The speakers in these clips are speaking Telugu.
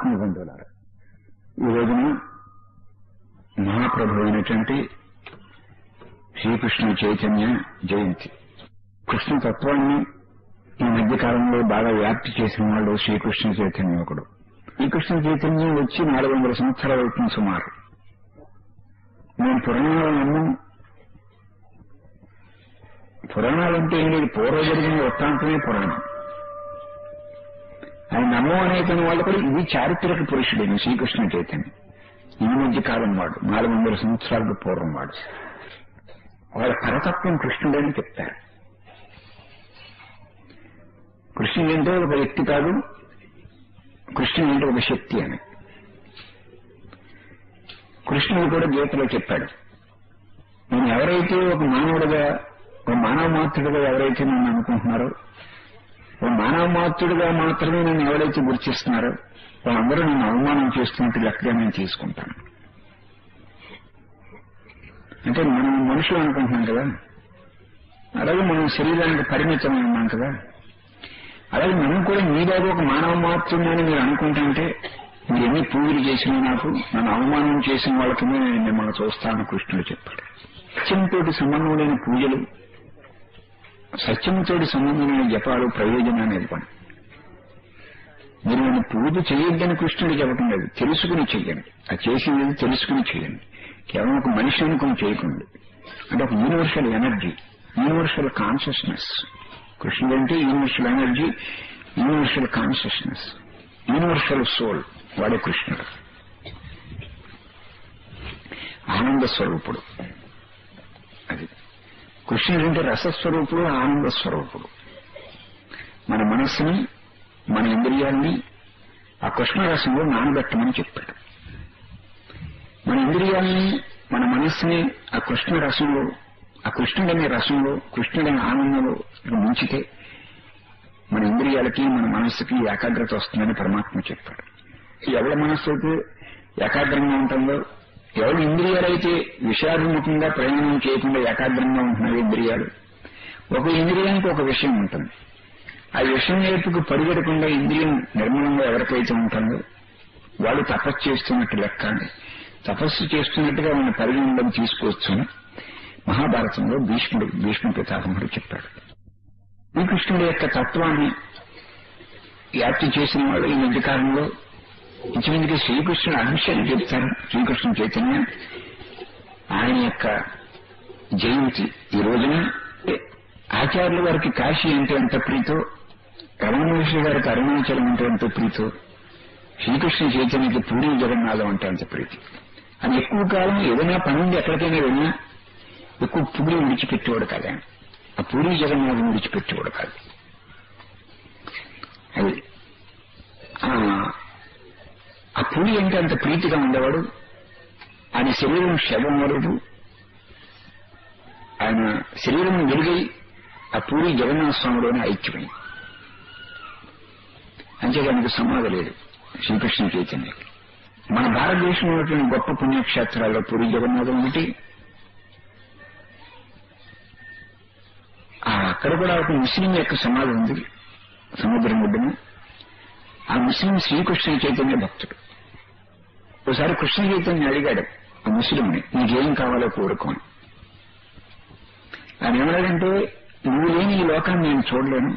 ఆత్మబంధువులారు ఈ రోజున మహాప్రభు అయినటువంటి శ్రీకృష్ణ చైతన్య జయంతి కృష్ణ తత్వాన్ని ఈ మధ్య కాలంలో బాగా వ్యాప్తి చేసిన వాళ్ళు శ్రీకృష్ణ చైతన్య ఒకడు శ్రీకృష్ణ చైతన్యం వచ్చి నాలుగు వందల సంవత్సరాలు అవుతుంది సుమారు నేను పురాణాలు నమ్ము పురాణాలంటే ఏం లేదు పూర్వ జరిగిన వృత్తాంతమే పురాణం ఆయన నమ్మం అనేకమైన వాళ్ళు కూడా ఇది చారిత్రక పురుషుడైన శ్రీకృష్ణ చైతన్య ఈ మధ్య కాలం వాడు నాలుగు వందల సంవత్సరాలకు పూర్వం వాడు వాళ్ళ పరతత్వం కృష్ణుడని చెప్తారు కృష్ణుడు అంటే ఒక వ్యక్తి కాదు కృష్ణుడు అంటే ఒక శక్తి అని కృష్ణుడు కూడా గీతలో చెప్పాడు నేను ఎవరైతే ఒక మానవుడిగా ఒక మానవ మాత్రుడిగా ఎవరైతే నన్ను అనుకుంటున్నారో ఒక మానవ మాత్రుడిగా మాత్రమే నన్ను ఎవరైతే గుర్తిస్తున్నారో వాళ్ళందరూ నన్ను అవమానం చేస్తున్నట్టు లెక్కగా నేను తీసుకుంటాను అంటే మనం మనుషులు అనుకుంటున్నాం కదా అలాగే మనం శరీరానికి పరిమితమై ఉన్నాం కదా అలాగే మనం కూడా మీలాగా ఒక మానవ మాత్రమని మీరు అనుకుంటుంటే మీరు ఎన్ని పూజలు చేసినా నాకు నన్ను అవమానం చేసిన వాళ్ళకి నేను మిమ్మల్ని చూస్తాను కృష్ణుడు చెప్పాడు సత్యంతో సంబంధం లేని పూజలు సత్యంతో సంబంధం లేని జపాలు ప్రయోజనాన్ని ఇవ్వండి మీరు నన్ను పూజ చేయొద్దని కృష్ణుడు చెప్పడం లేదు తెలుసుకుని చెయ్యండి అది చేసింది తెలుసుకుని చేయండి కేవలం ఒక మనిషి అనుకుని చేయకండి అంటే ఒక యూనివర్సల్ ఎనర్జీ యూనివర్సల్ కాన్షియస్నెస్ కృష్ణుడు అంటే universal energy universal consciousness universal soul వాడే కృష్ణుడు ఆనంద స్వరూపుడు అది కృష్ణుడు అంటే రసస్వరూపుడు ఆనంద స్వరూపుడు మన మనస్సుని మన ఇంద్రియాల్ని ఆ కృష్ణరసంలో నానబెట్టమని చెప్పాడు మన ఇంద్రియాల్ని మన మనస్సుని ఆ కృష్ణ రసంలో ఆ కృష్ణుడనే రసంలో కృష్ణుడనే ఆనందంలో ముంచితే మన ఇంద్రియాలకి మన మనస్సుకి ఏకాగ్రత వస్తుందని పరమాత్మ చెప్పాడు ఎవరి మనస్సు అయితే ఏకాగ్రంగా ఉంటుందో ఎవరి ఇంద్రియాలైతే విషయాభిముఖంగా ప్రయాణం చేయకుండా ఏకాగ్రంగా ఉంటున్నాయి ఇంద్రియాలు ఒక ఇంద్రియానికి ఒక విషయం ఉంటుంది ఆ విషయం వైపుకు పరిగెడకుండా ఇంద్రియం నిర్మలంగా ఎవరికైతే ఉంటుందో వాళ్ళు తపస్సు చేస్తున్నట్టు లెక్క అని తపస్సు చేస్తున్నట్టుగా వాళ్ళని పరిగణలో తీసుకోవచ్చు మహాభారతంలో భీష్ముడు భీష్మ పితామహుడు చెప్పాడు శ్రీకృష్ణుడి యొక్క తత్వాన్ని వ్యాప్తి చేసిన వాళ్ళు ఈ మధ్యకాలంలో ఇంచుమిందుకి శ్రీకృష్ణుడు అంశాన్ని చెప్తారు శ్రీకృష్ణ చైతన్య ఆయన యొక్క జయంతి ఈ రోజున ఆచార్యుల వారికి కాశీ అంటే ఎంత ప్రీతో రమణ మహర్షి గారికి అరుణాచలం అంటే ఎంత ప్రీతో శ్రీకృష్ణ చైతన్యకి పూరి జగన్నాథం అంటే అంత ప్రీతి అని ఎక్కువ కాలం ఏదైనా పని ఉండి ఎక్కడికైనా వెళ్ళినా ఎక్కువ పూరి విడిచిపెట్టేవాడు కాదు ఆయన ఆ పూరి జగన్నాథం విడిచిపెట్టేవాడు కాదు అది ఆ పూరి అంటే అంత ప్రీతిగా ఉండేవాడు ఆయన శరీరం శవం వరకు ఆయన శరీరం వెలుగై ఆ పూరి జగన్నాథ స్వామిలోనే ఐక్యమైంది అంతేగానికి సమాధి లేదు శ్రీకృష్ణ చైతన్య మన భారతదేశంలో ఉన్నటువంటి గొప్ప పుణ్యక్షేత్రాల్లో పూరి జగన్నాథం ఒకటి అక్కడ కూడా ఒక ముస్లిం యొక్క సమాధి ఉంది సముద్రం ఒడ్డున ఆ ముస్లిం శ్రీకృష్ణ చైతన్య భక్తుడు ఒకసారి కృష్ణ చైతన్య అడిగాడు ఆ ముస్లింని నీకేం కావాలో కోరుకోని ఆయన ఏమన్నాడంటే నువ్వు లేని ఈ లోకాన్ని నేను చూడలేను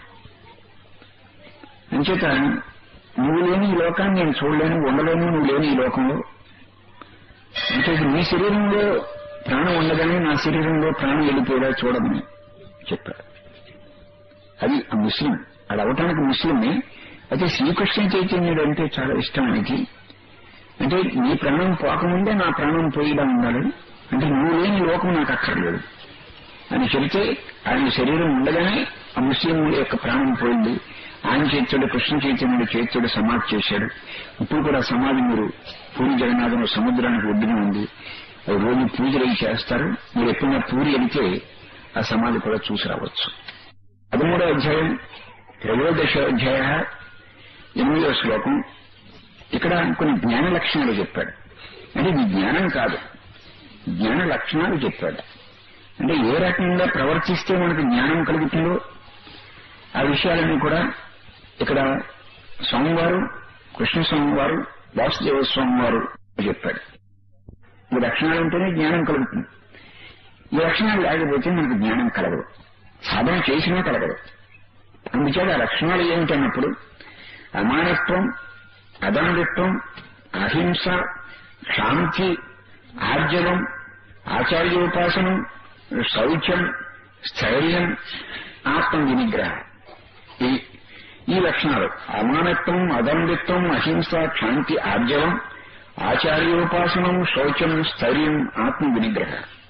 అంచేత నువ్వు లేని ఈ లోకాన్ని నేను చూడలేను ఉండలేను నువ్వు లేని ఈ లోకంలో అంటే నీ శరీరంలో ప్రాణం ఉండగానే నా శరీరంలో ప్రాణం వెళ్ళిపోయేలా చూడమని చెప్పాడు అది ఆ ముస్లిం అది అవటానికి ముస్లిమే అయితే శ్రీకృష్ణ చైతన్యుడు అంటే చాలా ఇష్టం ఆయనకి అంటే నీ ప్రాణం పోకముందే నా ప్రాణం పోయేలా ఉండాలి అంటే నువ్వు లేని లోకం నాకు అక్కర్లేదు అని చెబితే ఆయన శరీరం ఉండగానే ఆ ముస్లిం యొక్క ప్రాణం పోయింది ఆయన చేతుడు కృష్ణ చైతన్యుడు చేతుడు సమాధి చేశాడు ఇప్పుడు కూడా సమాధి మీరు పూరి జగన్నాథం సముద్రానికి ఒడ్డున ఉంది రోజు పూజలు అవి చేస్తారు మీరు ఎప్పుడైనా పూరి వెళితే ఆ సమాధి కూడా చూసి రావచ్చు పదమూడో అధ్యాయం త్రయోదశ అధ్యాయ ఎనిమిదో శ్లోకం ఇక్కడ కొన్ని జ్ఞాన లక్షణాలు చెప్పాడు అంటే ఇది జ్ఞానం కాదు జ్ఞాన లక్షణాలు చెప్పాడు అంటే ఏ రకంగా ప్రవర్తిస్తే మనకు జ్ఞానం కలుగుతుందో ఆ విషయాలన్నీ కూడా ఇక్కడ స్వామివారు కృష్ణ స్వామివారు వాసుదేవ స్వామి వారు చెప్పాడు ఈ లక్షణాలు ఉంటేనే జ్ఞానం కలుగుతుంది ఈ లక్షణాలు లేకపోతే మనకు జ్ఞానం కలగదు సాధన చేసినా కలగదు అందుచేత ఆ లక్షణాలు ఏమిటన్నప్పుడు అమానత్వం అదండిత్వం అహింస శాంతి ఆర్జవం ఆచార్యోపాసనం శౌచం స్థైర్యం ఆత్మ వినిగ్రహం ఈ ఈ లక్షణాలు అమానత్వం అదండిత్వం అహింస శాంతి ఆర్జవం ఆచార్యోపాసనం శౌచం స్థైర్యం ఆత్మ వినిగ్రహ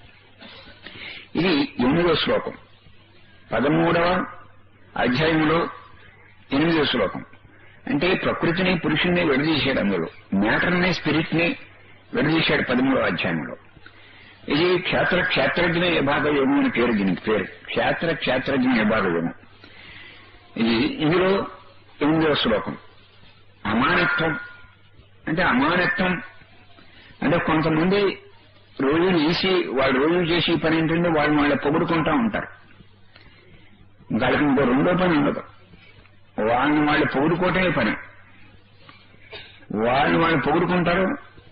ఇది ఎనిమిదో శ్లోకం పదమూడవ అధ్యాయంలో ఎనిమిదో శ్లోకం అంటే ప్రకృతిని పురుషుణ్ణి విడదీశాడు అందులో మ్యాటర్ని స్పిరిట్ ని విడదీశాడు పదమూడవ అధ్యాయంలో ఇది క్షేత్ర క్షేత్రజ్ఞ విభాగ యోగం అని పేరు దీనికి పేరు క్షేత్ర క్షేత్రజ్ఞ విభాగ యోగం ఇది ఇందులో ఎనిమిదవ శ్లోకం అమానత్వం అంటే అమానత్వం అంటే కొంతమంది రోజు చేసి వాళ్ళు రోజు చేసి పని ఏంటంటే వాళ్ళు వాళ్ళ పొగుడుకుంటా ఉంటారు వాళ్ళకి ఇంకో రెండో పని ఉండదు వాళ్ళని వాళ్ళు పొగుడుకోవటమే పని వాళ్ళని వాళ్ళు పొగుడుకుంటారు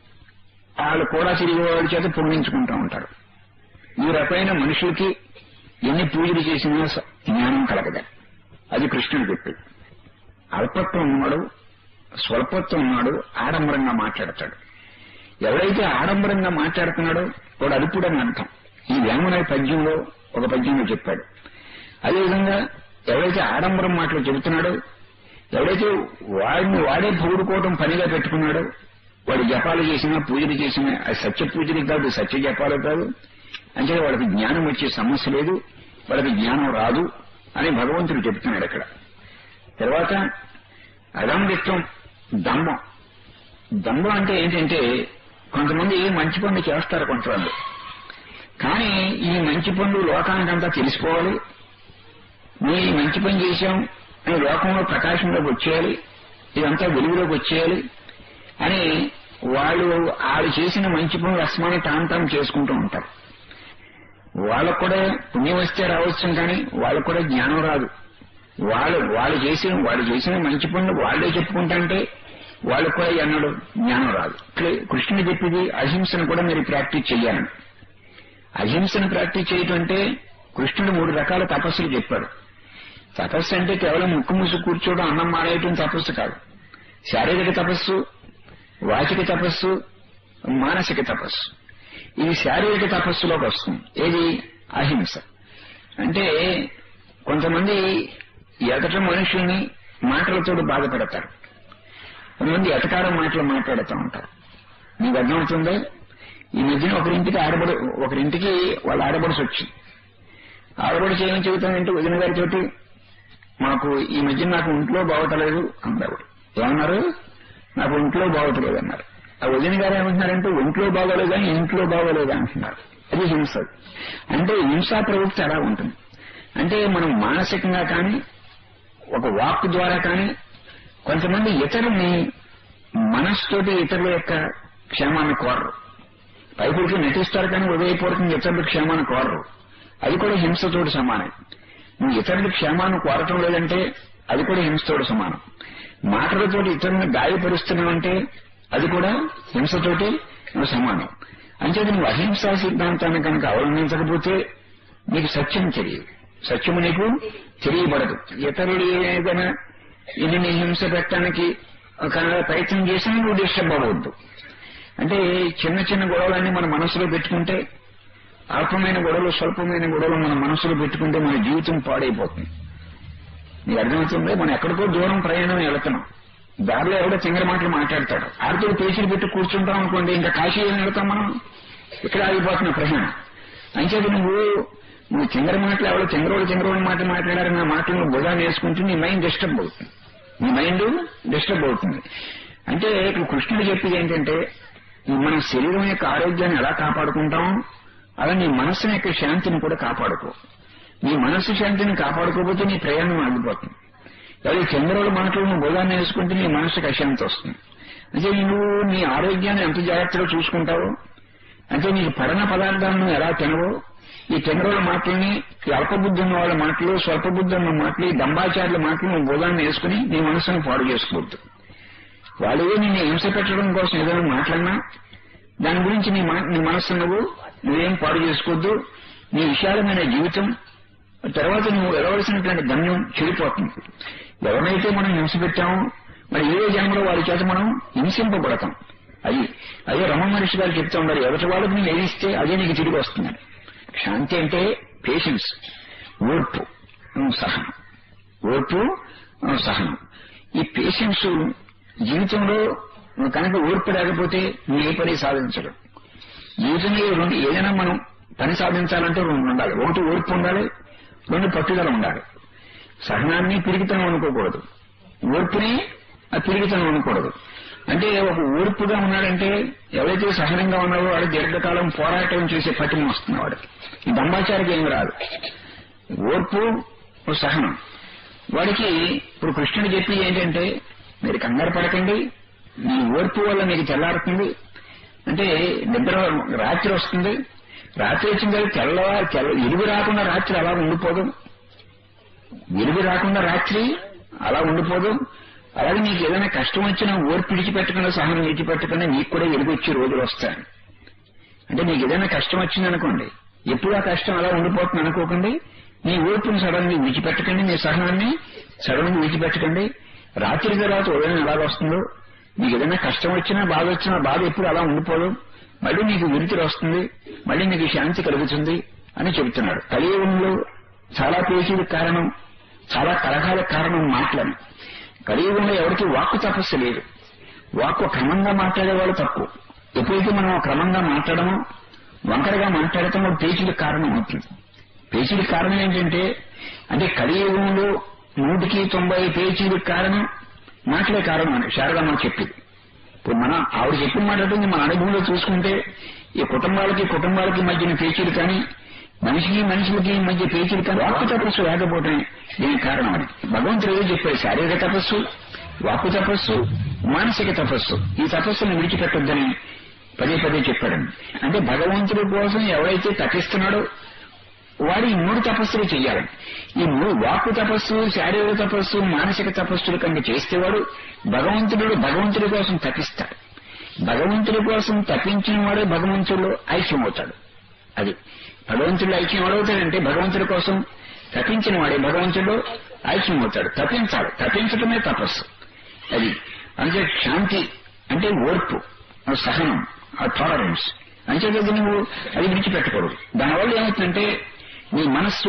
వాళ్ళు కూడా తిరిగి వాళ్ళ చేత పొగిడించుకుంటూ ఉంటారు ఈ రకమైన మనుషులకి ఎన్ని పూజలు చేసినా స- జ్ఞానం కలగదు అది కృష్ణుడు చెప్పి అల్పత్వం ఉన్నాడు స్వల్పత్వం ఉన్నాడు ఆడంబరంగా మాట్లాడతాడు ఎవరైతే ఆడంబరంగా మాట్లాడుతున్నాడో వాడు అల్పుడని అర్థం ఈ వేమన పద్యంలో ఒక పద్యంలో చెప్పాడు అదేవిధంగా ఎవరైతే ఆడంబరం మాటలు చెబుతున్నాడో ఎవరైతే వాడిని వాడే పొగుడుకోవటం పనిగా పెట్టుకున్నాడో వాడు జపాలు చేసినా పూజలు చేసినా అది సత్య పూజలు కాదు సత్య జపాలు కాదు అంటే వాడికి జ్ఞానం వచ్చే సమస్య లేదు వాడికి జ్ఞానం రాదు అని భగవంతుడు చెప్తున్నాడు అక్కడ తర్వాత అదంబిత్వం దంభం దంభం అంటే ఏంటంటే కొంతమంది మంచి పనులు చేస్తారు కొంతమంది కానీ ఈ మంచి పనులు లోకానికంతా తెలిసిపోవాలి మేము ఈ మంచి పని చేశాం అని లోకంలో ప్రకాశంలోకి వచ్చేయాలి ఇదంతా వెలుగులోకి వచ్చేయాలి అని వాళ్ళు వాళ్ళు చేసిన మంచి పనులు అస్మాని తాంతం చేసుకుంటూ ఉంటారు వాళ్ళకు కూడా పుణ్యం వస్తే రావచ్చు కానీ వాళ్ళకు కూడా జ్ఞానం రాదు వాళ్ళు వాళ్ళు చేసిన వాళ్ళు చేసిన మంచి పనులు వాళ్ళే చెప్పుకుంటాంటే వాళ్ళకు కూడా ఎన్నడు జ్ఞానం రాదు ఇక్కడ కృష్ణుడు చెప్పింది అహింసను కూడా మీరు ప్రాక్టీస్ చేయాలని అహింసను ప్రాక్టీస్ చేయటం అంటే కృష్ణుడు మూడు రకాల తపస్సులు చెప్పాడు తపస్సు అంటే కేవలం ముక్కు మూసు కూర్చోవడం అన్నం మానేయటం తపస్సు కాదు శారీరక తపస్సు వాచిక తపస్సు మానసిక తపస్సు ఇది శారీరక తపస్సులోకి వస్తుంది ఏది అహింస అంటే కొంతమంది ఎదట మనుషుల్ని మాటలతో బాధపడతారు కొంతమంది ఎటకారం మాటలు మాట్లాడుతూ ఉంటారు మీకు అర్థమవుతుందా ఈ మధ్యన ఒకరింటికి ఆడబడి ఒకరింటికి వాళ్ళ ఆడబడిసి వచ్చింది ఆడబడిసి ఏం చెబుతానంటే వదిన గారితోటి మాకు ఈ మధ్య నాకు ఒంట్లో బాగోటలేదు అన్నారు ఏమన్నారు నాకు ఒంట్లో బాగోటలేదు అన్నారు ఆ వదిన గారు ఏమంటున్నారంటే ఒంట్లో బాగోలేదు కానీ ఇంట్లో బాగోలేదు అంటున్నారు అది హింస అంటే హింసా ప్రవృత్తి అలా ఉంటుంది అంటే మనం మానసికంగా కానీ ఒక వాక్ ద్వారా కానీ కొంతమంది ఇతరుల్ని మనస్సుతోటి ఇతరుల యొక్క క్షేమాన్ని కోరరు పైపుడికి నటిస్తారు కానీ ఉదయపూర్వకంగా ఇతరుల క్షేమాన్ని కోరరు అది కూడా హింసతోటి సమానం నువ్వు ఇతరుల క్షేమాన్ని కోరటం లేదంటే అది కూడా హింసతోటి సమానం మాటలతోటి ఇతరులను గాయపరుస్తున్నావంటే అది కూడా హింసతోటి నువ్వు సమానం అంచేది నువ్వు అహింసా సిద్ధాంతాన్ని కనుక అవలంబించకపోతే నీకు సత్యం తెలియదు సత్యము నీకు తెలియబడదు ఇతరులు ఏదైనా ఇన్ని హింస పెట్టడానికి కనుక ప్రయత్నం చేసినా నువ్వు డిస్టర్బ్ అవ్వద్దు అంటే చిన్న చిన్న గొడవలన్నీ మన మనసులో పెట్టుకుంటే అల్పమైన గొడవలు స్వల్పమైన గొడవలు మన మనసులో పెట్టుకుంటే మన జీవితం పాడైపోతుంది నీకు అర్థమవుతుంది మనం ఎక్కడికో దూరం ప్రయాణం వెళుతున్నాం దారిలో ఎవడో చింగర మాటలు మాట్లాడతాడు ఆడితో పేచీలు పెట్టి కూర్చుంటాం అనుకోండి ఇంకా కాశీ ఏం వెళతాం మనం ఇక్కడ ఆగిపోతున్న ప్రయాణం అంచేది నువ్వు నువ్వు చింగర మాటలు ఎవరో చింగరోడు చింగరోడు మాట మాట్లాడారని నా మాటలు నువ్వు బుధా నేర్చుకుంటే నీ మైండ్ డిస్టర్బ్ అవుతుంది నీ మైండ్ డిస్టర్బ్ అవుతుంది అంటే ఇక్కడ కృష్ణుడు చెప్పేది ఏంటంటే మన శరీరం యొక్క ఆరోగ్యాన్ని ఎలా కాపాడుకుంటాం అలా నీ మనస్సు యొక్క శాంతిని కూడా కాపాడుకో నీ మనస్సు శాంతిని కాపాడుకోకపోతే నీ ప్రయాణం ఆగిపోతుంది ఎవరి చంద్రుల మాటలు నువ్వు బోధాన్ని వేసుకుంటే నీ మనసుకు అశాంతి వస్తుంది అంటే నువ్వు నీ ఆరోగ్యాన్ని ఎంత జాగ్రత్తగా చూసుకుంటావో అంటే నీకు పడన పదార్థాలను ఎలా తినవో ఈ చంద్రుల మాటల్ని ఈ అల్పబుద్ధి ఉన్న వాళ్ళ మాటలు స్వల్పబుద్ధి ఉన్న మాటలు ఈ దంబాచారుల మాటలు నువ్వు బోధాన్ని వేసుకుని నీ మనసును పాడు చేసుకోవద్దు వాళ్ళు ఏదో నిన్ను హింస పెట్టడం కోసం ఏదైనా మాట్లాడినా దాని గురించి నీ మా- నీ మనస్సు నువ్వు నువ్వేం పాడు చేసుకోవద్దు నీ విశాలమైన జీవితం తర్వాత నువ్వు వెళ్ళవలసినటువంటి గమ్యం చెడిపోతుంది ఎవరినైతే మనం హింస పెట్టామో మరి ఏదో జన్మలో వారి చేత మనం హింసింపబడతాం అది అదే రమణ మహర్షి గారు చెప్తా ఉన్నారు ఎవరి వాళ్ళకి నువ్వు ఏదిస్తే అదే నీకు తిరిగి వస్తుంది శాంతి అంటే పేషెన్స్ ఓర్పు ఉమ్, సహనం ఓర్పు ఉమ్, సహనం ఈ పేషెన్స్ జీవితంలో నువ్వు కనుక ఓర్పు లేకపోతే నువ్వు ఏ పని సాధించడం జీవితంలో ఈ రెండు ఏదైనా మనం పని సాధించాలంటే రెండు ఉండాలి ఒకటి ఓర్పు ఉండాలి రెండు పట్టుదల ఉండాలి సహనాన్ని పిరిగితనం అనుకోకూడదు ఓర్పుని ఆ పిరిగితనం అనకూడదు అంటే ఒక ఓర్పుగా ఉన్నాడంటే ఎవరైతే సహనంగా ఉన్నాడో వాడు దీర్ఘకాలం పోరాటం చేసే పట్టిన వస్తుంది వాడికి ఈ దంబాచారికి ఏమి రాదు ఓర్పు ఓ సహనం వాడికి ఇప్పుడు కృష్ణుడు చెప్పి ఏంటంటే మీరు కంగారు పడకండి మీ ఓర్పు వల్ల మీకు తెల్లారుతుంది అంటే నిద్ర రాత్రి వస్తుంది రాత్రి వచ్చిన తర్వాత తెల్లవారు తెల్ల ఇరుగు రాకుండా రాత్రి అలా ఉండిపోదు వెలుగు రాకుండా రాత్రి అలా ఉండిపోదు అలాగే నీకు ఏదైనా కష్టం వచ్చినా ఓర్పు విడిచిపెట్టకుండా సహనం విడిచిపెట్టకుండా నీకు కూడా వెలుగు వచ్చే రోజులు వస్తాయి అంటే నీకు ఏదైనా కష్టం వచ్చిందనుకోండి ఎప్పుడు ఆ కష్టం అలా ఉండిపోతుంది అనుకోకండి నీ ఓర్పుని సడన్ గా విడిచిపెట్టకండి నీ సహనాన్ని సడన్ గా విడిచిపెట్టకండి రాత్రి తర్వాత ఉదయం ఎలాగ వస్తుందో నీకు ఏదైనా కష్టం వచ్చినా బాధ వచ్చినా బాధ ఎప్పుడు అలా ఉండిపోదు మళ్ళీ నీకు విరుతులు వస్తుంది మళ్ళీ నీకు శాంతి కలుగుతుంది అని చెబుతున్నాడు కలియుగంలో చాలా పేజీలకు కారణం చాలా కలహాలకు కారణం మాటలని కలియుగంలో ఎవరికి వాక్కు తపస్సు లేదు వాక్కు క్రమంగా మాట్లాడేవాళ్ళు తక్కువ ఎప్పుడైతే మనం క్రమంగా మాట్లాడమో వంకరగా మాట్లాడటం పేచీలకు కారణం అవుతుంది పేచీలకు కారణం ఏంటంటే అంటే కలియుగంలో నూటికి తొంభై పేచీలకు కారణం మాటలే కారణం అని శారదమ్మ చెప్పింది ఇప్పుడు మనం ఆవిడ చెప్పిన మాట్లాడుతుంది మన అనుభవంలో చూసుకుంటే ఈ కుటుంబాలకి కుటుంబాలకి మధ్యన పేచీలు కానీ మనిషికి మనుషులకి మధ్య పేచీలు కానీ వాక్కు తపస్సు లేకపోవటం దీనికి కారణం అని భగవంతుడు ఏదో చెప్పాడు శారీరక తపస్సు వాక్కు తపస్సు మానసిక తపస్సు ఈ తపస్సును విడిచిపెట్టొద్దని పదే పదే చెప్పాడండి అంటే భగవంతుడి కోసం ఎవరైతే తపిస్తున్నాడో వాడు ఈ మూడు తపస్సులు చేయాలి ఈ మూడు వాక్కు తపస్సు శారీరక తపస్సు మానసిక తపస్సులు కనుక చేస్తే వాడు భగవంతుడు భగవంతుడి కోసం తపిస్తాడు భగవంతుడి కోసం తప్పించిన వాడే భగవంతుడు ఐక్యమవుతాడు అది భగవంతుడు ఐక్యం ఎవడవుతాడంటే భగవంతుడి కోసం తప్పించిన వాడే భగవంతుడు ఐక్యమవుతాడు తప్పించాలి తప్పించడమే తపస్సు అది అంటే శాంతి అంటే ఓర్పు ఆ సహనం ఆ టాలరెన్స్ అంతేకాదు నువ్వు అది విడిచిపెట్టకూడదు దానివల్ల ఏమవుతుందంటే నీ మనస్సు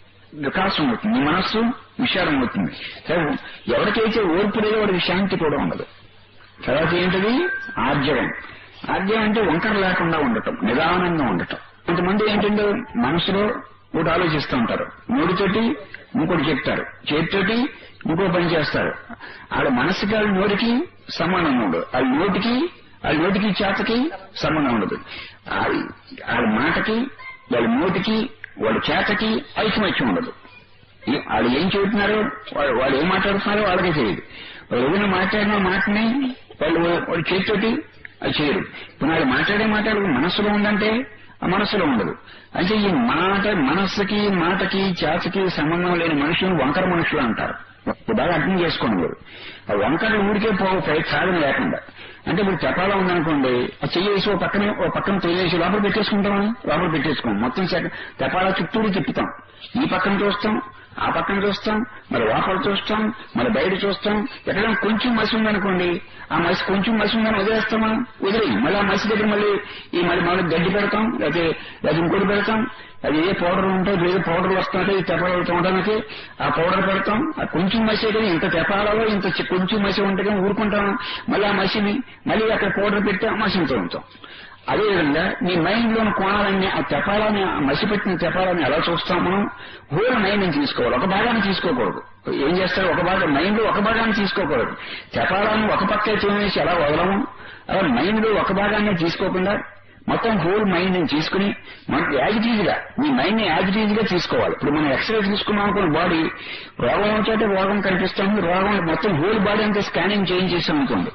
వికాసం అవుతుంది నీ మనస్సు విశాలం అవుతుంది సరే, ఎవరికైతే ఓర్పు లేదో వాడికి శాంతి కూడా ఉండదు తర్వాత ఏంటిది ఆర్జవం ఆర్జవం అంటే వంకర లేకుండా ఉండటం నిదానంగా ఉండటం కొంతమంది ఏంటంటే మనసులో ఒకటి ఆలోచిస్తూ ఉంటారు నోటితోటి ఇంకోటి చెప్తారు చేతితోటి ఇంకో పని చేస్తారు వాళ్ళ మనసుకి వాళ్ళ నోటికి సంబంధం ఉండదు వాళ్ళ నోటికి వాళ్ళ నోటికి చేతకి సంబంధం ఉండదు వాళ్ళ వాళ్ళ మాటకి వాళ్ళ నోటికి వాళ్ళ చేతకి ఐకమత్యం ఉండదు ఏ- వాళ్ళు ఏం చెబుతున్నారో వాళ్ళు వాళ్ళు ఏం మాట్లాడుతున్నారో వాళ్ళకే తెలియదు వాళ్ళు ఏదైనా మాట్లాడిన మాటని వాళ్ళు వాళ్ళ చేతితోటి అది చేయరు ఇప్పుడు వాళ్ళు మాట్లాడే మాట్లాడు మనస్సులో ఉందంటే ఆ మనస్సులో ఉండదు అంటే ఈ మాట మనస్సుకి మాటకి చేతకి సంబంధం లేని మనుషులు వంకర మనుషులు అంటారు ఇప్పుడు బాగా అర్థం చేసుకోండి మీరు ఆ వంకర ఊరికే పోవు పై సాధన లేకుండా అంటే ఇప్పుడు చెప్పాలా ఉందనుకోండి ఆ చెయ్యేసి ఓ పక్కన ఓ పక్కన చెయ్యేసి లోపల పెట్టేసుకుంటామా లోపల పెట్టేసుకోం మొత్తం చెక్క తెపాలా చుట్టూరు తిప్పుతాం ఈ పక్కన చూస్తాం ఆ పక్కన చూస్తాం మరి లోపల చూస్తాం మరి బయట చూస్తాం ఎక్కడైనా కొంచెం మసి ఉందనుకోండి ఆ మసి కొంచెం మసి ఉందని వదిలేస్తామా వదిలేయి మళ్ళీ ఆ మసి దగ్గర మళ్ళీ ఈ మళ్ళీ మళ్ళీ గడ్డి పెడతాం లేకపోతే లేదా ఇంకోటి పెడతాం అది ఏ పౌడర్ ఉంటే ఏదో పౌడర్ వస్తుంటే ఈ తెపాలు తోడడానికి ఆ పౌడర్ పెడతాం ఆ కొంచెం మసి కానీ ఇంత తెపాలలో ఇంత చి- కొంచెం మసి ఉంటే కానీ ఊరుకుంటాం మళ్ళీ ఆ మసిని మళ్ళీ అక్కడ పౌడర్ పెట్టి ఆ మసిని తోముతాం అదేవిధంగా నీ మైండ్ లోని కోణాలన్నీ ఆ తెపాలని ఆ మసి పెట్టిన తెపాలని ఎలా చూస్తాం మనం హోల్ మైండ్ ని తీసుకోవాలి ఒక భాగాన్ని తీసుకోకూడదు ఏం చేస్తారు ఒక భాగం మైండ్ లో ఒక భాగాన్ని తీసుకోకూడదు తెపాలను ఒక పక్కే చూసి ఎలా వదలము అలా మైండ్ లో ఒక భాగాన్ని తీసుకోకుండా మొత్తం హోల్ మైండ్ ని తీసుకుని మనకి యాజిటీజ్ గా మీ మైండ్ ని యాజిటీజ్ గా తీసుకోవాలి ఇప్పుడు మనం ఎక్స్రే తీసుకున్నాం అనుకున్న బాడీ రోగం వచ్చేట రోగం కనిపిస్తుంది రోగం మొత్తం హోల్ బాడీ అంతా స్కానింగ్ చేంజ్ చేసాం అనుకోండి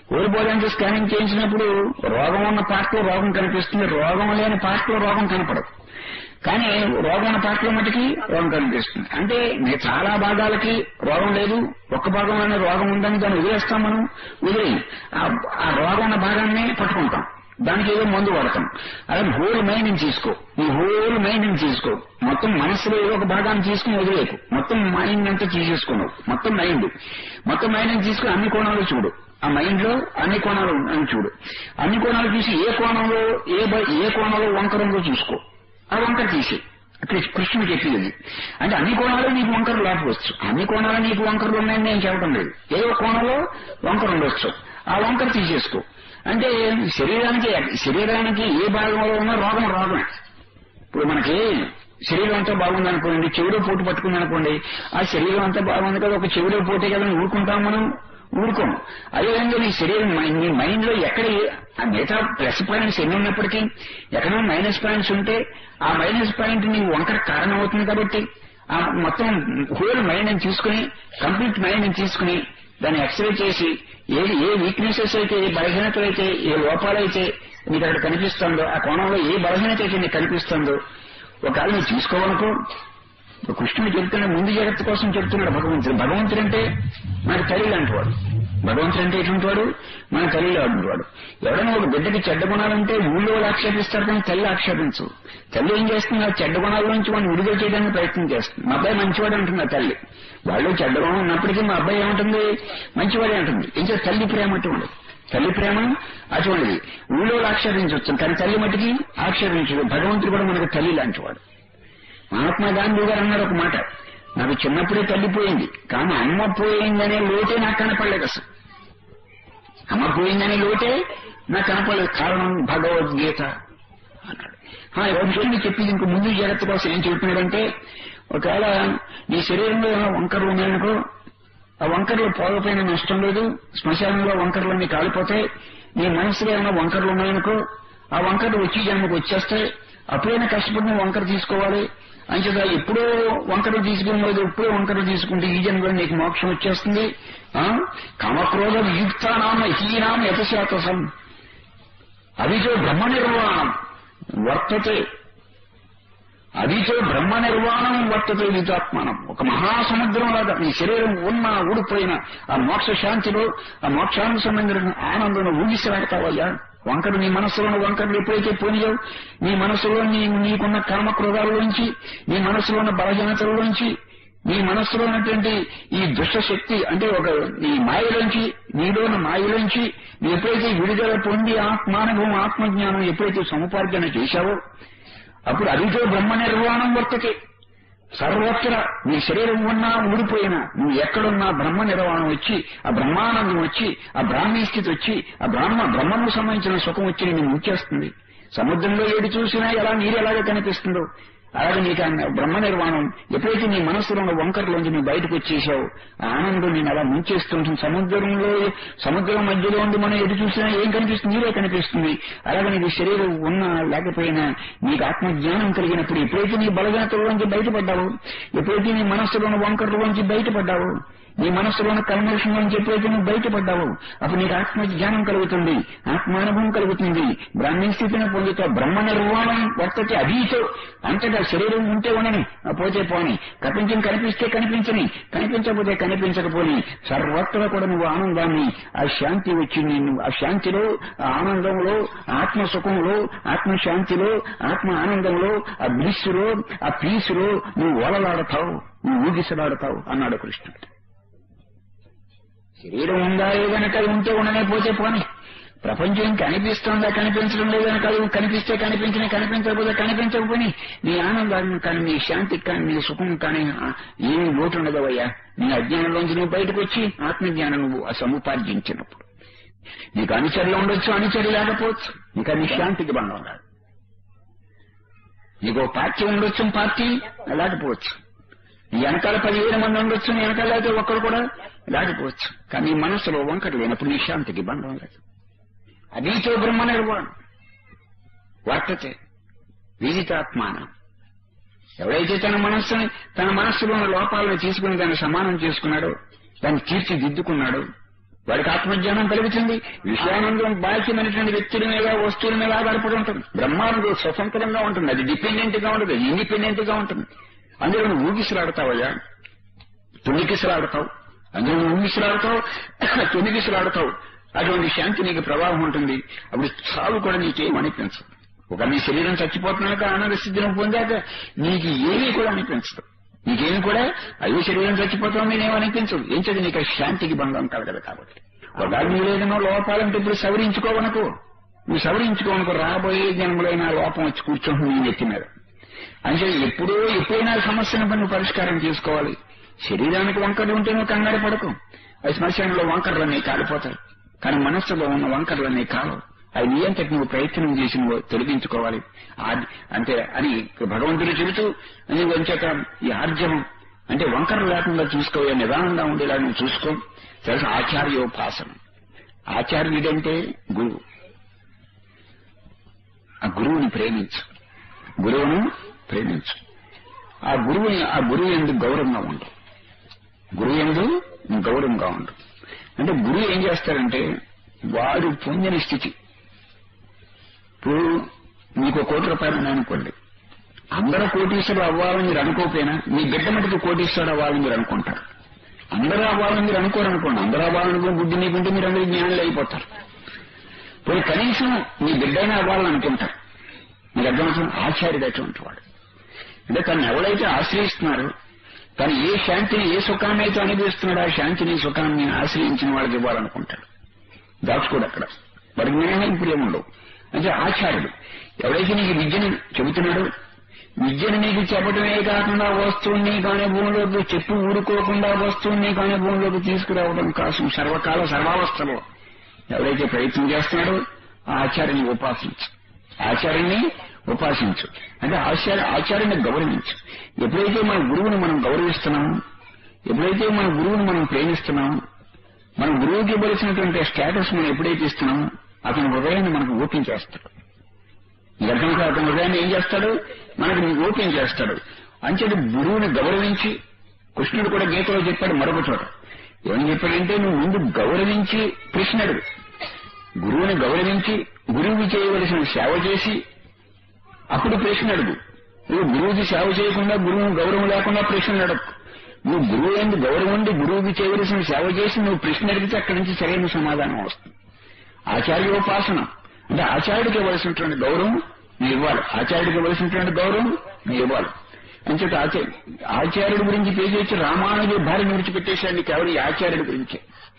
హోల్ బాడీ అంతా స్కానింగ్ చేయించినప్పుడు రోగం ఉన్న పార్ట్లో రోగం కనిపిస్తుంది రోగం లేని పార్ట్లో రోగం కనపడదు కానీ రోగం ఉన్న పార్ట్లో మటుకి రోగం కనిపిస్తుంది అంటే మీ చాలా భాగాలకి రోగం లేదు ఒక్క భాగంలోనే రోగం ఉందని దాన్ని వదిలేస్తాం మనం వదిలేయి ఆ- ఆ రోగం ఉన్న భాగాన్ని పట్టుకుంటాం దానికి ఏదో మందు వాడతాం అదే హోల్ మైండ్ తీసుకో ఈ హోల్ మైండ్ తీసుకో మొత్తం మనసులో ఏదో ఒక భాగాన్ని తీసుకుని వదిలేకు మొత్తం మైండ్ అంతా తీసేసుకున్నావు మొత్తం మైండ్ మొత్తం మైండ్ తీసుకుని అన్ని కోణాలు చూడు ఆ మైండ్ లో అన్ని కోణాలు అని చూడు అన్ని కోణాలు చూసి ఏ కోణంలో ఏ బ- ఏ కోణంలో వంకర ఉందో చూసుకో ఆ వంకర తీసి అక్కడ కృష్ణుడు చెప్పింది అంటే అన్ని కోణాలు నీకు వంకరలు లేకపోవచ్చు అన్ని కోణాలు నీకు వంకరలు ఉన్నాయని నేను చెప్పడం లేదు ఏదో కోణంలో వంకర ఉండొచ్చు ఆ వంకర తీసేసుకో అంటే శరీరానికి శరీరానికి ఏ భాగంలో ఉన్నా రోగం రోగమే ఇప్పుడు మనకి శరీరం అంతా బాగుంది అనుకోండి చెవిలో పోటు పట్టుకుంది అనుకోండి ఆ శరీరం అంతా బాగుంది కదా ఒక చెవిలో పోటే కదా అని ఊరుకుంటాం మనం ఊరుకోం అదేవిధంగా నీ శరీరం మై- నీ మైండ్ లో ఎక్కడ ఏ- ఆ మిగతా ప్లస్ పాయింట్స్ ఎన్ని ఉన్నప్పటికీ ఎక్కడో మైనస్ పాయింట్స్ ఉంటే ఆ మైనస్ పాయింట్ నీకు వంకర కారణం అవుతుంది కాబట్టి ఆ మొత్తం హోల్ మైండ్ తీసుకుని కంప్లీట్ మైండ్ తీసుకుని దాన్ని ఎక్స్రే చేసి ఏది ఏ వీక్నెసెస్ అయితే ఏ బలహీనతలు అయితే ఏ లోపాలైతే నీకు అక్కడ కనిపిస్తుందో ఆ కోణంలో ఏ బలహీనత అయితే నీకు కనిపిస్తుందో ఒకవేళ నువ్వు తీసుకోవాలనుకో ఇప్పుడు కృష్ణుడు చెప్తున్న ముందు జగత్తు కోసం చెప్తున్నాడు భగవంతుడు భగవంతుడు అంటే మనకు తల్లి లాంటి వాడు భగవంతుడు అంటే ఎటువంటి వాడు మన తల్లి లాంటి వాడు ఎవరైనా ఒక బిడ్డకి చెడ్డ గుణాలంటే ఊళ్ళో వాళ్ళు ఆక్షేపిస్తారు కానీ తల్లి ఆక్షేపించు తల్లి ఏం చేస్తుంది ఆ చెడ్డ గుణాల నుంచి మనం విడుదల చేయడానికి ప్రయత్నం చేస్తుంది మా అబ్బాయి మంచివాడు అంటుంది ఆ తల్లి వాళ్ళు చెడ్డ గుణం ఉన్నప్పటికీ మా అబ్బాయి ఏమంటుంది మంచివాడే అంటుంది ఇంకా తల్లి ప్రేమ అటువంటి తల్లి ప్రేమ అటువంటిది ఊళ్ళో వాళ్ళు ఆక్షేపించవచ్చు కానీ తల్లి మట్టికి ఆక్షేపించదు భగవంతుడు కూడా మనకు తల్లి లాంటివాడు మహాత్మా గాంధీ గారు అన్నారు ఒక మాట నాకు చిన్నప్పుడే తల్లి పోయింది కానీ అమ్మ పోయిందనే లోటే నాకు కనపడలేదు అసలు అమ్మ పోయిందనే లోటే నాకు కనపడలేదు కారణం భగవద్గీత అన్నాడు ఆ, ఈ కృష్ణుడు చెప్పింది ఇంక ముందు జగత్తు కోసం ఏం చెప్తున్నాడంటే ఒకవేళ నీ శరీరంలో ఏమైనా వంకరలు ఉన్నాయనుకో ఆ వంకరలు పోకపోయిన నష్టం లేదు శ్మశానంలో వంకరలన్నీ కాలిపోతాయి నీ మనసులో ఏమైనా వంకరలు ఉన్నాయనుకో ఆ వంకరలు వచ్చి జన్మకు వచ్చేస్తాయి అప్పుడైనా కష్టపడిన వంకర తీసుకోవాలి అంచేత ఎప్పుడో వంకర తీసుకునేది ఎప్పుడో వంకర తీసుకుంటే ఈ జన్మలో నీకు మోక్షం వచ్చేస్తుంది ఆ కామక్రోధ యుక్తానాం హీనాం యథశాతసం అవిచో బ్రహ్మ నిర్వాణం వర్తతే అదితో బ్రహ్మ నిర్వాణం వర్తతే వితాత్మానం ఒక మహాసముద్రం లాగా నీ శరీరం ఉన్నా ఊడిపోయిన ఆ మోక్ష శాంతిలో ఆ మోక్షానికి సంబంధించిన ఆనందంలో ఊగిసలాడతావయ్యా వంకరు నీ మనస్సులో వంకరలు ఎప్పుడైతే పోనియో నీ మనస్సులో నీ నీకున్న కర్మ క్రోధాలలోంచి నీ మనస్సులో ఉన్న బలహీనతలలోంచి నీ మనస్సులో ఉన్నటువంటి ఈ దుష్ట శక్తి అంటే ఒక నీ మాయలోంచి నీలో ఉన్న మాయలోంచి నువ్వు ఎప్పుడైతే విడుదల పొంది ఆత్మానుభవం ఆత్మజ్ఞానం ఎప్పుడైతే సముపార్జన చేశావో అప్పుడు అదితో బ్రహ్మ నిర్వాణం వర్తతే సర్వత్ర నీ శరీరం ఉన్నా ఊడిపోయినా నువ్వు ఎక్కడున్నా బ్రహ్మ నిర్వాణం వచ్చి ఆ బ్రహ్మానందం వచ్చి ఆ బ్రాహ్మీ స్థితి వచ్చి ఆ బ్రహ్మ బ్రహ్మకు సంబంధించిన సుఖం వచ్చి నేను ముంచేస్తుంది సముద్రంలో ఏడు చూసినా ఎలా నీరు ఎలాగ కనిపిస్తుందో అలాగే నీకు ఆ బ్రహ్మ నిర్వాణం ఎప్పుడైతే నీ మనస్సులో ఉన్న వంకరలోంచి నువ్వు బయటకు వచ్చేసావు ఆ ఆనందం నేను అలా ముంచేస్తుంటుంది సముద్రంలో సముద్రం మధ్యలో ఉండి మనం ఎటు చూసినా ఏం కనిపిస్తుంది నీరే కనిపిస్తుంది అలాగే నీకు శరీరం ఉన్నా లేకపోయినా నీకు ఆత్మజ్ఞానం కలిగినప్పుడు ఎప్పుడైతే నీ బలగాతలోంచి బయటపడ్డావు ఎప్పుడైతే నీ మనస్సులో ఉన్న వంకరలోంచి బయటపడ్డావు నీ మనస్సులో ఉన్న కల్మషం నుంచి ఎప్పుడైతే నువ్వు బయటపడ్డావు అప్పుడు నీకు ఆత్మ జ్ఞానం కలుగుతుంది ఆత్మానుభవం కలుగుతుంది బ్రాహ్మీ స్థితిని పొందుతావు బ్రహ్మ నిర్వాణం వర్తతే అధీతో అంతటా శరీరం ఉంటే ఉండని ఆ పోతే పోని ప్రపంచం కనిపిస్తే కనిపించని కనిపించకపోతే కనిపించకపోని సర్వత్రా కూడా నువ్వు ఆనందాన్ని ఆ శాంతి వచ్చి నిన్ను ఆ శాంతిలో ఆ ఆనందంలో ఆత్మ సుఖంలో ఆత్మ శాంతిలో ఆత్మ ఆనందంలో ఆ బ్లిస్సులో ఆ పీసులో నువ్వు ఓలలాడతావు నువ్వు ఊగిసలాడతావు అన్నాడు కృష్ణుడు శరీరం ఉందా లేదనక అది ఉంటే ఉండనే పోతే పోని ప్రపంచం కనిపిస్తుందా కనిపించడం లేదనక అది కనిపిస్తే కనిపించిన కనిపించకపోతే కనిపించకపోని నీ ఆనందాన్ని కానీ నీ శాంతికి కానీ నీ సుఖం కానీ ఆ, ఏమీ లోటు ఉండదవయ్యా నీ అజ్ఞానంలోంచి నువ్వు బయటకు వచ్చి ఆత్మజ్ఞానం నువ్వు ఆ సముపార్జించినప్పుడు నీకు అనుచరులు ఉండొచ్చు అనుచరు లేకపోవచ్చు నీకు అది శాంతికి బంధం రాదు నీకు ఓ పార్టీ ఉండొచ్చు పార్టీ లేకపోవచ్చు నీ వెనకాల పదివేల మంది ఉండొచ్చు నీ వెనకాల అయితే ఒక్కరు కూడా లేకపోవచ్చు కానీ నీ మనసులో వంకట లేనప్పుడు నీ శాంతికి బంధం లేదు అదీతో బ్రహ్మ నిర్వాణం వర్తతే విదితాత్మానం ఎవడైతే తన మనస్సుని తన మనస్సులో ఉన్న లోపాలను తీసుకుని దాన్ని సమానం చేసుకున్నాడో దాన్ని తీర్చిదిద్దుకున్నాడో వాడికి ఆత్మజ్ఞానం కలుగుతుంది విషయానందం బాహ్యమైనటువంటి వ్యక్తుల మీద వస్తువుల మీద ఆధారపడి ఉంటుంది బ్రహ్మాండం స్వతంత్రంగా ఉంటుంది అది డిపెండెంట్ గా ఉంటుంది ఇండిపెండెంట్ గా ఉంటుంది అందులో నువ్వు ఊగిసలాడతావయ్యా తొలికిసలాడతావు అందులో నువ్వు ఊగిసలాడతావు తొలికిసలాడతావు అటువంటి శాంతి నీకు ప్రవాహం ఉంటుంది అప్పుడు చావు కూడా నీకేం అనిపించదు ఒక నీ శరీరం చచ్చిపోతున్నాక ఆనంద స్థితిని పొందాక నీకు ఏమీ కూడా అనిపించదు నీకేమి కూడా అయ్యో శరీరం చచ్చిపోతాం నేనేం అనిపించదు ఏం చదివి నీకు ఆ శాంతికి భంగం కలగదు కాబట్టి ఒకవేళ నీలో ఏదైనా లోపాలంటే ఇప్పుడు సవరించుకోవనుకో నువ్వు సవరించుకోవనుకో రాబోయే జన్మలైన లోపం వచ్చి కూర్చుంటుంది నీ నెత్తి మీద అంటే ఎప్పుడో ఎప్పుడైనా సమస్యను నువ్వు పరిష్కారం చేసుకోవాలి శరీరానికి వంకర్లు ఉంటే నువ్వు కంగారు పడకు అది శ్మశానంలో వంకర్లన్నీ కాలిపోతాయి కానీ మనస్సులో ఉన్న వంకర్లన్నీ కాలవు అవి నీ అంతటి నువ్వు ప్రయత్నం చేసి నువ్వు తొలగించుకోవాలి ఆది- అంటే అని భగవంతుడు చెబుతూ అని వంచక ఈ ఆర్జవం అంటే వంకర లేకుండా చూసుకో నిదానంగా ఉండేలా నువ్వు చూసుకో తెలుసు ఆచార్యోపాసనం ఆచార్యుడంటే గురువు ఆ గురువుని ప్రేమించు గురువును ప్రేమించు ఆ గురువుని ఆ గురువు ఎందుకు గౌరవంగా ఉండు గురువు ఎందు గౌరవంగా ఉండు అంటే గురువు ఏం చేస్తాడంటే వాడు పొందిన స్థితి ఇప్పుడు మీకు ఒక కోటి రూపాయలు ఉన్నాయి అనుకోండి అందరూ కోటీశ్వరుడు అవ్వాలని మీరు అనుకోకపోయినా మీ బిడ్డ మటుకు కోటీశ్వరుడు అవ్వాలని మీరు అనుకుంటారు అందరూ అవ్వాలని మీరు అనుకోరు అనుకోండి అందరూ అవ్వాలనుకుని బుద్ధి మీకుంటే మీరు అందరూ జ్ఞానులు అయిపోతారు పోయి కనీసం మీ బిడ్డైనా అవ్వాలని అనుకుంటారు మీరు అర్థమవుతుంది ఆచార్యుడు అటువంటి వాడు అంటే తను ఎవరైతే ఆశ్రయిస్తున్నారో తను ఏ శాంతిని ఏ సుఖాన్ని అయితే అనుభవిస్తున్నాడో ఆ శాంతిని సుఖాన్ని ఆశ్రయించిన వాళ్ళకి ఇవ్వాలనుకుంటాడు దాచుకోడు అక్కడ వాడికి జ్ఞానం ప్రియం ఉండవు అంటే ఆచార్యుడు ఎవరైతే నీకు విద్యను చెబుతున్నాడో విద్యను నీకు చెప్పడమే కాకుండా వస్తువుని కానీ భూమిలోకి చెప్పి ఊరుకోకుండా వస్తువుని కానీ భూమిలోకి తీసుకురావడం కోసం సర్వకాల సర్వావస్థలో ఎవరైతే ప్రయత్నం చేస్తున్నాడో ఆ ఆచార్యుని ఉపాసించు ఆచార్యుని ఉపాసించు అంటే ఆచార్య ఆచార్యుని గౌరవించు ఎప్పుడైతే మన గురువుని మనం గౌరవిస్తున్నామో ఎప్పుడైతే మన గురువుని మనం ప్రేమిస్తున్నామో మన గురువుకి ఇవ్వాల్సినటువంటి స్టేటస్ మనం ఎప్పుడైతే ఇస్తున్నామో అతని హృదయాన్ని మనకు ఓపెన్ చేస్తాడు ఈ అర్థంగా అతని హృదయాన్ని ఏం చేస్తాడు మనకు ఓపెన్ చేస్తాడు అంచేది గురువుని గౌరవించి కృష్ణుడు కూడా గీతలో చెప్పాడు మరొక చోట ఏమని చెప్పాడంటే నువ్వు ముందు గౌరవించి కృష్ణుడు గురువుని గౌరవించి గురువుకి చేయవలసిన సేవ చేసి అప్పుడు ప్రశ్న అడుగు నువ్వు గురువుకి సేవ చేయకుండా గురువుని గౌరవం లేకుండా ప్రశ్నలు అడగకు నువ్వు గురువు ఎందు గౌరవం ఉండి గురువుకి చేయవలసిన సేవ చేసి నువ్వు ప్రశ్న అడిగితే అక్కడి నుంచి సరైన సమాధానం వస్తుంది ఆచార్యోపాసన అంటే ఆచార్యుడికి ఇవ్వాల్సినటువంటి గౌరవం నువ్వు ఇవ్వాలి ఆచార్యుడికి ఇవ్వాల్సినటువంటి గౌరవం నువ్వు ఇవ్వాలి అంచేత ఆచార్య ఆచార్యుడి గురించి పేజీ రామానుజు భార్యను విడిచిపెట్టేశాడు కేవలం ఈ ఆచార్యుడి గురించే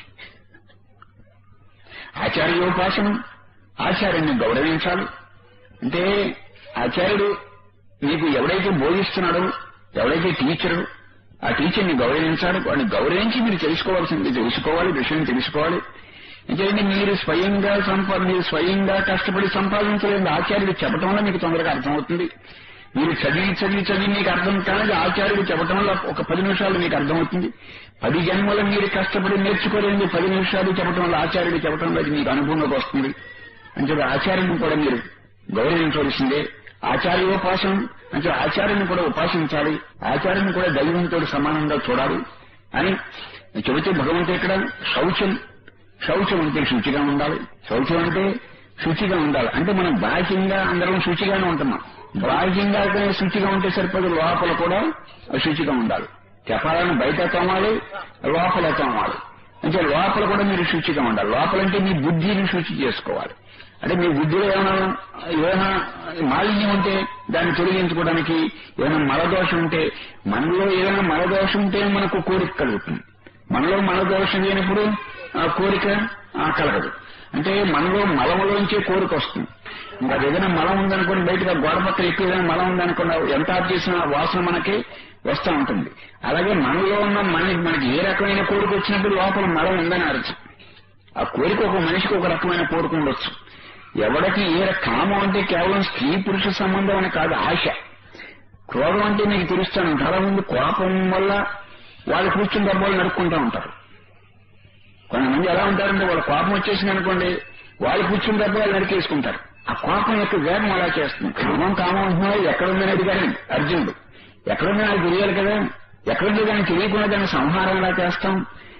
ఆచార్యోపాసనం ఆచార్యుడిని గౌరవించాలి అంటే ఆచార్యుడు మీకు ఎవడైతే బోధిస్తున్నాడో ఎవడైతే టీచరు ఆ టీచర్ని గౌరవించాలి వాడిని గౌరవించి మీరు తెలుసుకోవాల్సింది తెలుసుకోవాలి విషయం తెలుసుకోవాలి ఎందుకంటే మీరు స్వయంగా సంపా మీరు స్వయంగా కష్టపడి సంపాదించలేదు ఆచార్యుడు చెప్పటం వల్ల మీకు తొందరగా అర్థమవుతుంది మీరు చదివి చదివి చదివి మీకు అర్థం కాదు ఆచార్యుడు చెప్పటం వల్ల ఒక పది నిమిషాలు మీకు అర్థమవుతుంది పది జన్మల మీరు కష్టపడి నేర్చుకోలేండి పది నిమిషాలు చెప్పటం వల్ల ఆచార్యుడు చెప్పటం వల్ల అది మీకు అనుభవంలోకి వస్తుంది అంటే ఆచార్యుని కూడా మీరు గౌరవించవలసిందే ఆచార్యోపాసనం అంటే ఆచార్యుని కూడా ఉపాసించాలి ఆచార్యుని కూడా దైవంతో సమానంగా చూడాలి అని చెబితే భగవంతుడు ఇక్కడ శౌచం శౌచం అంటే శుచిగా ఉండాలి శౌచం అంటే శుచిగా ఉండాలి అంటే మనం బాహ్యంగా అందరం శుచిగానే ఉంటున్నాం బాహ్యంగా అయితే శుచిగా ఉంటే సరిపోదు లోపల కూడా శుచిగా ఉండాలి చెప్పాలని బయట తోమాలి లోపల తోమాలి అంటే లోపల కూడా మీరు శుచిగా ఉండాలి లోపలంటే మీ బుద్ధిని శుచి చేసుకోవాలి అంటే మీ బుద్ధిలో ఏమైనా ఏమైనా మాలిన్యం ఉంటే దాన్ని తొలగించుకోవడానికి ఏమైనా మలదోషం ఉంటే మనలో ఏదైనా మలదోషం ఉంటే మనకు కోరిక కలుగుతుంది మనలో మలదోషం లేనప్పుడు ఆ కోరిక ఆ కలగదు అంటే మనలో మలములోంచే కోరిక వస్తుంది ఇంకా ఏదైనా మలం ఉందనుకోండి బయటగా గోడ పక్కన ఎక్కువ ఏదైనా మలం ఉందనుకోండి ఎంత ఆఫ్ చేసినా ఆ వాసన మనకి వస్తూ ఉంటుంది అలాగే మనలో ఉన్న మనకి మనకి ఏ రకమైన కోరిక వచ్చినప్పుడు లోపల మలం ఉందని అర్థం ఆ కోరిక ఒక మనిషికి ఒక రకమైన కోరిక ఉండొచ్చు ఎవరికి ఏ ర- కామం అంటే కేవలం స్త్రీ పురుష సంబంధం అని కాదు ఆశ క్రోధం అంటే మీకు తెలుస్తాను చాలా మంది కోపం వల్ల వాళ్ళు కూర్చుని డబ్బాలు నడుక్కుంటూ ఉంటారు కొంతమంది ఎలా ఉంటారంటే వాళ్ళ కోపం వచ్చేసింది అనుకోండి వాళ్ళు కూర్చుని డబ్బాలు నరికేసుకుంటారు ఆ కోపం యొక్క వేగం అలా చేస్తుంది కామం కామం అంటున్నాడు ఎక్కడుందని అడిగారు అర్జునుడు ఎక్కడుందో నాకు తెలియాలి కదా ఎక్కడుందో దాన్ని తెలియకుండా దాన్ని సంహారం ఎలా చేస్తాం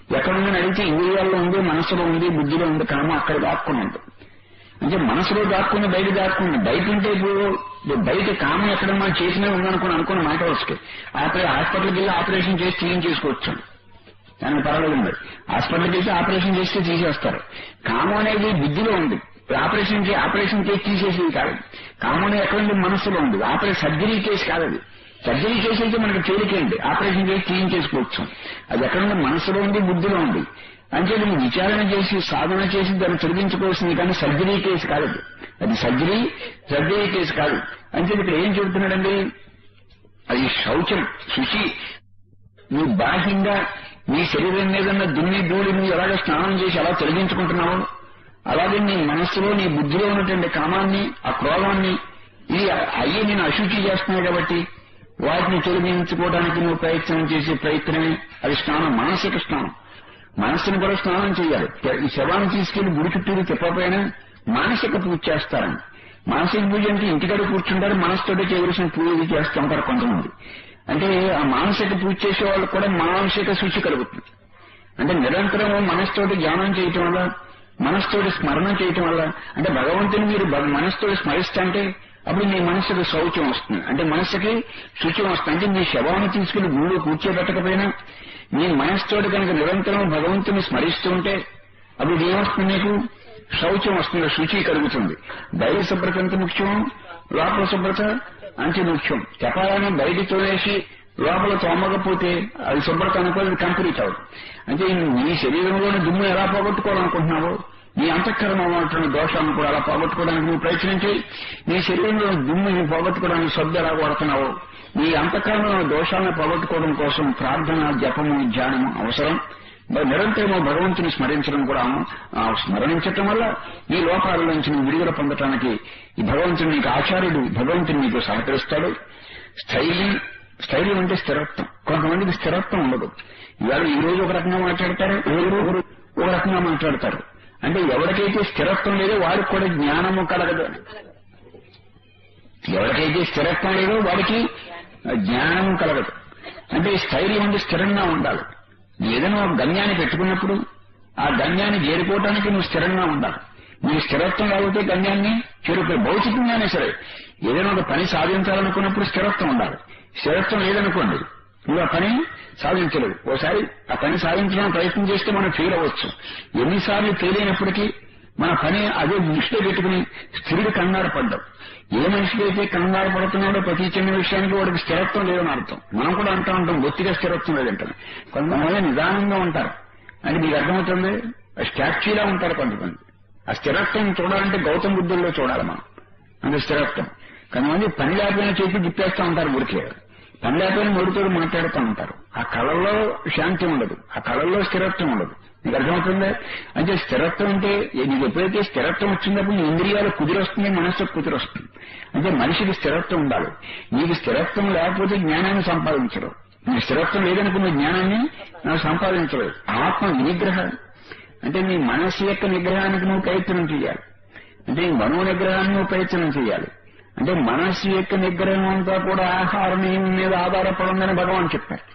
ఎక్కడ ఉందని అడిగితే ఇంద్రియాల్లో ఉంది మనసులో ఉంది బుద్ధిలో ఉంది కామం అక్కడ దాక్కుని ఉంది అంటే మనసులో దాక్కుని బయట దాక్కుని బయట ఉంటే ఇప్పుడు ఇప్పుడు బయట కామం ఎక్కడ మనం చేసినా ఉందనుకుని అనుకున్న మాట వస్తే ఆపరే హాస్పిటల్కి వెళ్ళి ఆపరేషన్ చేసి క్లీన్ చేసుకోవచ్చు దానికి పర్వాలేదు మరి హాస్పిటల్కి వెళ్తే ఆపరేషన్ చేస్తే తీసేస్తారు కామం అనేది బుద్ధిలో ఉంది ఇప్పుడు ఆపరేషన్ చే ఆపరేషన్ చేసి తీసేసేది కాదు కామం అనేది ఎక్కడ ఉంది మనసులో ఉంది ఆపరేషన్ సర్జరీ కేసు కాదు అది సర్జరీ కేసు అయితే మనకి తేలికేంటి ఆపరేషన్ చేసి క్లీన్ చేసుకోవచ్చు అది ఎక్కడ ఉంది మనసులో ఉంది బుద్ధిలో ఉంది అంటే నువ్వు విచారణ చేసి సాధన చేసి దాన్ని తొలగించుకోవాల్సింది కానీ సర్జరీ కేసు కాదు అది. అది సర్జరీ సర్జరీ కేసు కాదు అంటే ఇక్కడ ఏం చెబుతున్నాడండి అది శౌచం శుచి నువ్వు బాహ్యంగా నీ శరీరం మీద ఉన్న దున్ని ధూళి నువ్వు ఎలాగ స్నానం చేసి ఎలా తొలగించుకుంటున్నావు అలాగే నీ మనస్సులో నీ బుద్ధిలో ఉన్నటువంటి కామాన్ని ఆ క్రోధాన్ని ఇది అయ్యి నేను అశుచి చేస్తున్నాయి కాబట్టి వాటిని తొలగించుకోవడానికి నువ్వు ప్రయత్నం చేసే ప్రయత్నమే అది స్నానం మానసిక స్నానం మనస్సును కూడా స్నానం చేయాలి ఈ శవాన్ని తీసుకెళ్లి గుడి చుట్టూరు తిప్పపోయినా మానసిక పూజ చేస్తారని మానసిక పూజ అంటే ఇంటికాడ కూర్చుంటారు మనసుతోటి చేయవలసిన పూజ చేస్తూ ఉంటారు కొంతమంది అంటే ఆ మానసిక పూజ చేసే వాళ్ళకి కూడా మానసిక శుచి కలుగుతుంది అంటే నిరంతరం మనసుతోటి ధ్యానం చేయటం వల్ల మనసుతోటి స్మరణ చేయటం వల్ల అంటే భగవంతుని మీరు భగ- మనసుతోటి స్మరిస్తుంటే అప్పుడు మీ మనసుకు శౌచం వస్తుంది అంటే మనసుకి శుచం వస్తుంది అంటే మీ శవాన్ని తీసుకుని గుళ్ళు కూర్చోబెట్టకపోయినా మీ మనసుతోటి కనుక నిరంతరం భగవంతుని స్మరిస్తూ ఉంటే అప్పుడు ఏమొస్తుంది మీకు శౌచం వస్తుంది శుచి కలుగుతుంది బయట శుభ్రత ఎంత ముఖ్యం లోపల శుభ్రత అంతే ముఖ్యం చెప్పాలని బయట తోలేసి లోపల తోమకపోతే అది శుభ్రత అనుకోలేదు కంప్లీట్ అవ్వదు అంటే నీ శరీరంలోని దుమ్ము ఎలా పోగొట్టుకోవాలనుకుంటున్నావో నీ అంతఃకరణ ఉన్నటువంటి దోషాలను కూడా అలా పోగొట్టుకోవడానికి నువ్వు ప్రయత్నించి నీ శరీరంలో దుమ్ముని పోగొట్టుకోవడానికి శ్రద్ధ ఎలా కొడుతున్నావో నీ అంతఃకరణ దోషాలను పోగొట్టుకోవడం కోసం ప్రార్థన జపము ధ్యానము అవసరం మరి నిరంతరము భగవంతుని స్మరించడం కూడా ఆ, స్మరణించటం వల్ల ఈ లోకాల నుంచి నువ్వు విడుదల పొందటానికి ఈ భగవంతుని నీకు ఆచార్యుడు భగవంతుని నీకు సహకరిస్తాడు స్థైర్యం స్థైర్యం అంటే స్థిరత్వం కొంతమందికి స్థిరత్వం ఉండదు ఇవాళ ఈ రోజు ఒక రకంగా మాట్లాడతారు ఈ రోజు ఒక రకంగా మాట్లాడతారు అంటే ఎవరికైతే స్థిరత్వం లేదో వాడికి కూడా జ్ఞానము కలగదు ఎవరికైతే స్థిరత్వం లేదో వాడికి జ్ఞానం కలగదు అంటే స్థైర్యం అంటే స్థిరంగా ఉండాలి ఏదైనా ఒక గమ్యాన్ని పెట్టుకున్నప్పుడు ఆ గమ్యాన్ని చేరుకోవటానికి నువ్వు స్థిరంగా ఉండాలి నీ స్థిరత్వం లేకపోతే గమ్యాన్ని చేరుకో భౌతికంగానే సరే ఏదైనా ఒక పని సాధించాలనుకున్నప్పుడు స్థిరత్వం ఉండాలి స్థిరత్వం లేదనుకోండి నువ్వు ఆ పని సాధించలేవు ఓసారి ఆ పని సాధించడానికి ప్రయత్నం చేస్తే మనం ఫెయిల్ అవ్వచ్చు ఎన్నిసార్లు ఫెయిల్ అయినప్పటికీ మన పని అదే దృష్టిలో పెట్టుకుని స్థిరుడు కంగారు పడ్డాం ఏ మనిషికి అయితే కంగారు పడుతున్నాడో ప్రతి చిన్న విషయానికి వాడికి స్థిరత్వం లేదని అర్థం మనం కూడా అంటూ ఉంటాం బొత్తిగా స్థిరత్వం లేదంటాం కొంతమంది నిదానంగా ఉంటారు అంటే మీకు అర్థమవుతుంది స్టాచ్యూలా ఉంటారు కొంతమంది ఆ స్థిరత్వం చూడాలంటే గౌతమ బుద్ధుల్లో చూడాలి మనం అంటే స్థిరత్వం కొంతమంది పని లేకపోయినా చెప్పి తిప్పేస్తూ ఉంటారు ఊరికే పని లేకపోయినా నోటితో మాట్లాడుతూ ఉంటారు ఆ కళల్లో శాంతి ఉండదు ఆ కళల్లో స్థిరత్వం ఉండదు నీకు అర్థమవుతుందా అంటే స్థిరత్వం అంటే ఏ- నీకు ఎప్పుడైతే స్థిరత్వం వచ్చినప్పుడు నీ ఇంద్రియాలు కుదిరొస్తుంది మనస్సు కుదిరొస్తుంది అంటే మనిషికి స్థిరత్వం ఉండాలి నీకు స్థిరత్వం లేకపోతే జ్ఞానాన్ని సంపాదించరు నీ స్థిరత్వం లేదనుకున్న జ్ఞానాన్ని నాకు సంపాదించలేదు ఆత్మ వినిగ్రహ అంటే నీ మనస్సు యొక్క నిగ్రహానికి నువ్వు ప్రయత్నం చేయాలి అంటే నీ మనో నిగ్రహాన్ని నువ్వు ప్రయత్నం చేయాలి అంటే మనస్సు యొక్క నిగ్రహం అంతా కూడా ఆహారం మీద ఆధారపడిందని భగవాన్ చెప్పారు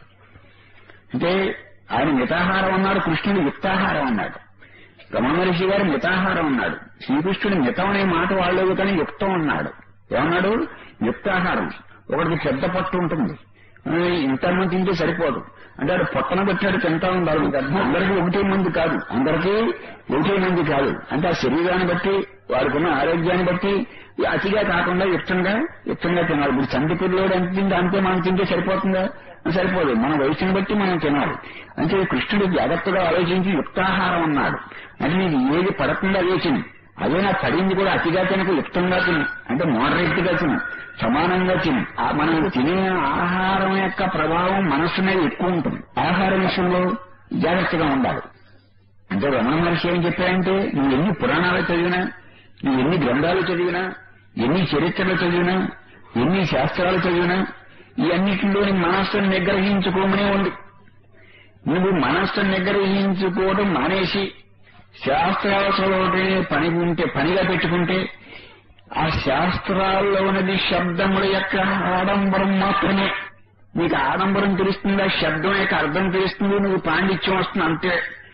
అంటే ఆయన మితాహారం అన్నాడు కృష్ణుడు యుక్తాహారం అన్నాడు రమణ మహర్షి గారు మితాహారం అన్నాడు శ్రీకృష్ణుడు మితం అనే మాట వాడలేదు కానీ యుక్తం అన్నాడు ఏమన్నాడు యుక్తాహారం ఒకటికి పెద్ద పట్టు ఉంటుంది ఆ, ఇంతమంది తింటే సరిపోదు అంటే ఆడు పొట్టన పెట్టాడు తింటా ఉండాలి మీకు అర్థం అందరికీ ఒకటే మంది కాదు అందరికీ ఒకటే మంది కాదు అంటే ఆ శరీరాన్ని బట్టి వారికి ఉన్న ఆరోగ్యాన్ని బట్టి ఈ అతిగా కాకుండా యుక్తంగా యుక్తంగా తినాలి ఇప్పుడు చంటి పిల్లోడు ఎంత తింటే అంతే మనం తింటే సరిపోతుందా సరిపోదు మన వయసుని బట్టి మనం తినాలి అంటే కృష్ణుడు జాగ్రత్తగా ఆలోచించి యుక్తాహారం అన్నాడు అంటే నీకు ఏది పడకుండా అదే తిను అదే నా పడింది కూడా అతిగా తినక యుక్తంగా తిను అంటే మోడరేట్ గా తిను సమానంగా తిను ఆ మనం తినే ఆహారం యొక్క ప్రభావం మనస్సు మీద ఎక్కువ ఉంటుంది ఆహారం విషయంలో జాగ్రత్తగా ఉండాలి అంటే రమణ మహర్షి ఏం చెప్పారంటే నువ్వు ఎన్ని పురాణాలు చదివినా నువ్వు ఎన్ని గ్రంథాలు చదివినా ఎన్ని చరిత్రలు చదివినా ఎన్ని శాస్త్రాలు చదివినా ఈ అన్నిటిలోని మనస్సును నిగ్రహించుకోమనే ఉంది నువ్వు మనస్సును నిగ్రహించుకోవడం మానేసి శాస్త్రాలతోటి పని ఉంటే పనిగా పెట్టుకుంటే ఆ శాస్త్రాల్లో ఉన్నది శబ్దముల యొక్క ఆడంబరం మాత్రమే నీకు ఆడంబరం తెలుస్తుంది ఆ శబ్దం యొక్క అర్థం తెలుస్తుంది నువ్వు పాండిత్యం వస్తుంది అంతే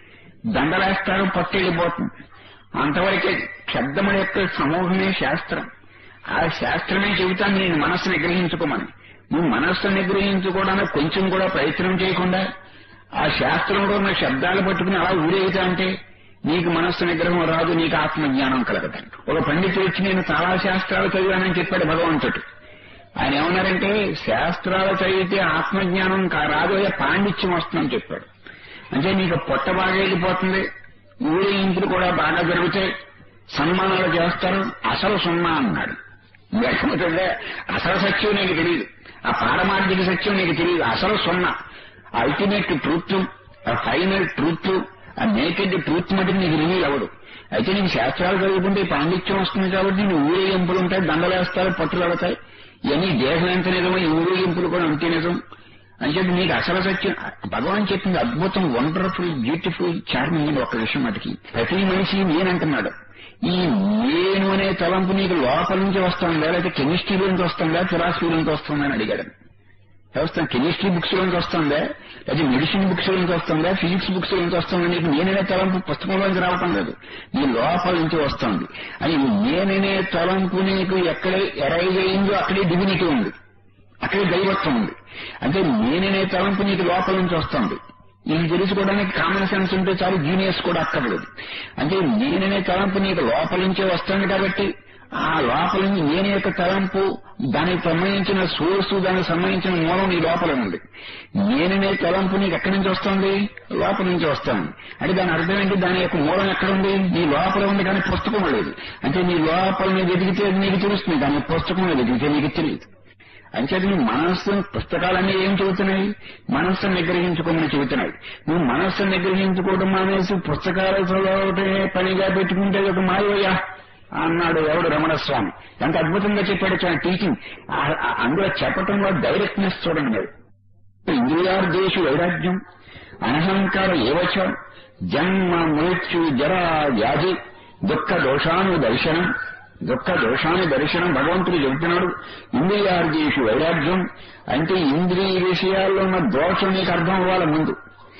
దండలేస్తారు పట్టెళ్ళిపోతుంది అంతవరకే శబ్దం యొక్క సమూహమే శాస్త్రం ఆ శాస్త్రమే చెబుతాను నేను మనస్సు నిగ్రహించుకోమని నువ్వు మనస్సు నిగ్రహించుకోవడానికి కొంచెం కూడా ప్రయత్నం చేయకుండా ఆ శాస్త్రంలో ఉన్న శబ్దాలు పట్టుకుని అలా ఊరేగుతా అంటే నీకు మనస్సు నిగ్రహం రాదు నీకు ఆత్మజ్ఞానం కలగదంట ఒక పండితుడు వచ్చి నేను చాలా శాస్త్రాలు చదివానని చెప్పాడు భగవంతుడు ఆయన ఏమన్నారంటే శాస్త్రాలు చదివితే ఆత్మజ్ఞానం కా- రాదు అయ్యా పాండిత్యం వస్తుందని చెప్పాడు అంటే నీకు పొట్ట బాగా వెళ్ళిపోతుంది ఊరేగింపులు కూడా బాగా జరుగుతాయి సన్మానాలు చేస్తారు అసలు సున్నా అన్నాడు లేకపోతే అసలు సత్యం నీకు తెలియదు ఆ పారమార్థిక సత్యం నీకు తెలియదు అసలు సున్నా అల్టిమేట్ ట్రూత్ ఆ ఫైనల్ ట్రూత్ ఆ నేకెడ్ ట్రూత్ మటుకు నీకు రివీల్ అవ్వడు అయితే నీకు శాస్త్రాలు చదువుకుంటే పాండిత్యం వస్తుంది కాబట్టి నీ ఊరేగింపులు ఉంటాయి దండలేస్తారు పట్టులు పడతాయి ఇవన్నీ దేహం ఎంత నిజమో ఈ ఊరేగింపులు కూడా అంతే నిజం అని చెప్పి నీకు అసలు సత్యం భగవాన్ చెప్పింది అద్భుతం వండర్ఫుల్ బ్యూటిఫుల్ చార్మింగ్ అని ఒక విషయం అటుకి ప్రతి మనిషి నేనంటున్నాడు ఈ నేను అనే తలంపు నీకు లోపల నుంచి వస్తుందా లేకపోతే కెమిస్ట్రీ నుంచి వస్తుందా ఫిలాసఫీ నుంచి వస్తుందా అని అడిగాడు వస్తాం కెమిస్ట్రీ బుక్స్ నుంచి వస్తుందా లేదా మెడిసిన్ బుక్స్ నుంచి వస్తుందా ఫిజిక్స్ బుక్స్ నుంచి వస్తుందా నీకు నేననే తలంపు పుస్తకంలోంచి రావటం లేదు నీ లోపల నుంచి వస్తుంది అని నేననే తలంపు నీకు ఎక్కడే ఎరైజ్ అయిందో అక్కడే డివినిటీ ఉంది అక్కడే దైవత్వం ఉంది అంటే నేననే తలంపు నీకు లోపల నుంచి వస్తుంది ఇది తెలుసుకోవడానికి కామన్ సెన్స్ ఉంటే చాలు జీనియస్ కూడా అక్కర్లేదు అంటే నేననే తలంపు నీకు లోపల నుంచే వస్తుంది కాబట్టి ఆ లోపల నుంచి నేను యొక్క తలంపు దానికి సంబంధించిన సోర్స్ దానికి సంబంధించిన మూలం నీ లోపల ఉంది నేననే తలంపు నీకు ఎక్కడి నుంచి వస్తుంది లోపల నుంచి వస్తుంది అంటే దాని అర్థం ఏంటి దాని యొక్క మూలం ఎక్కడ ఉంది నీ లోపల ఉంది కానీ పుస్తకం లేదు అంటే నీ లోపల నీకు ఎదిగితే నీకు తెలుస్తుంది కానీ పుస్తకం ఎదిగితే నీకు తెలియదు అంచేది నీ మనస్సు పుస్తకాలన్నీ ఏం చెబుతున్నాయి మనస్సును నిగ్రహించుకోమని చెబుతున్నాయి నువ్వు మనస్సును నిగ్రహించుకోవడం మానేసి పుస్తకాలు చదవటమే పనిగా పెట్టుకుంటే ఒక మాయవయ్యా అన్నాడు ఎవడు రమణస్వామి ఎంత అద్భుతంగా చెప్పాడు చాలా టీచింగ్ ఆ- ఆ- అందులో చెప్పటంలో డైరెక్ట్నెస్ చూడండి మీరు ఇంద్రియార్దేశు వైరాగ్యం అనహంకార ఏవచ జన్మ మృత్యు జరా వ్యాధి దుఃఖ దోషాను దర్శనం దుఃఖ దోషాన్ని దర్శనం భగవంతుడు చెబుతున్నాడు ఇంద్రియార్దేశు వైరాగ్యం అంటే ఇంద్రియ విషయాల్లో ఉన్న దోషం నీకు అర్థం అవ్వాలి ముందు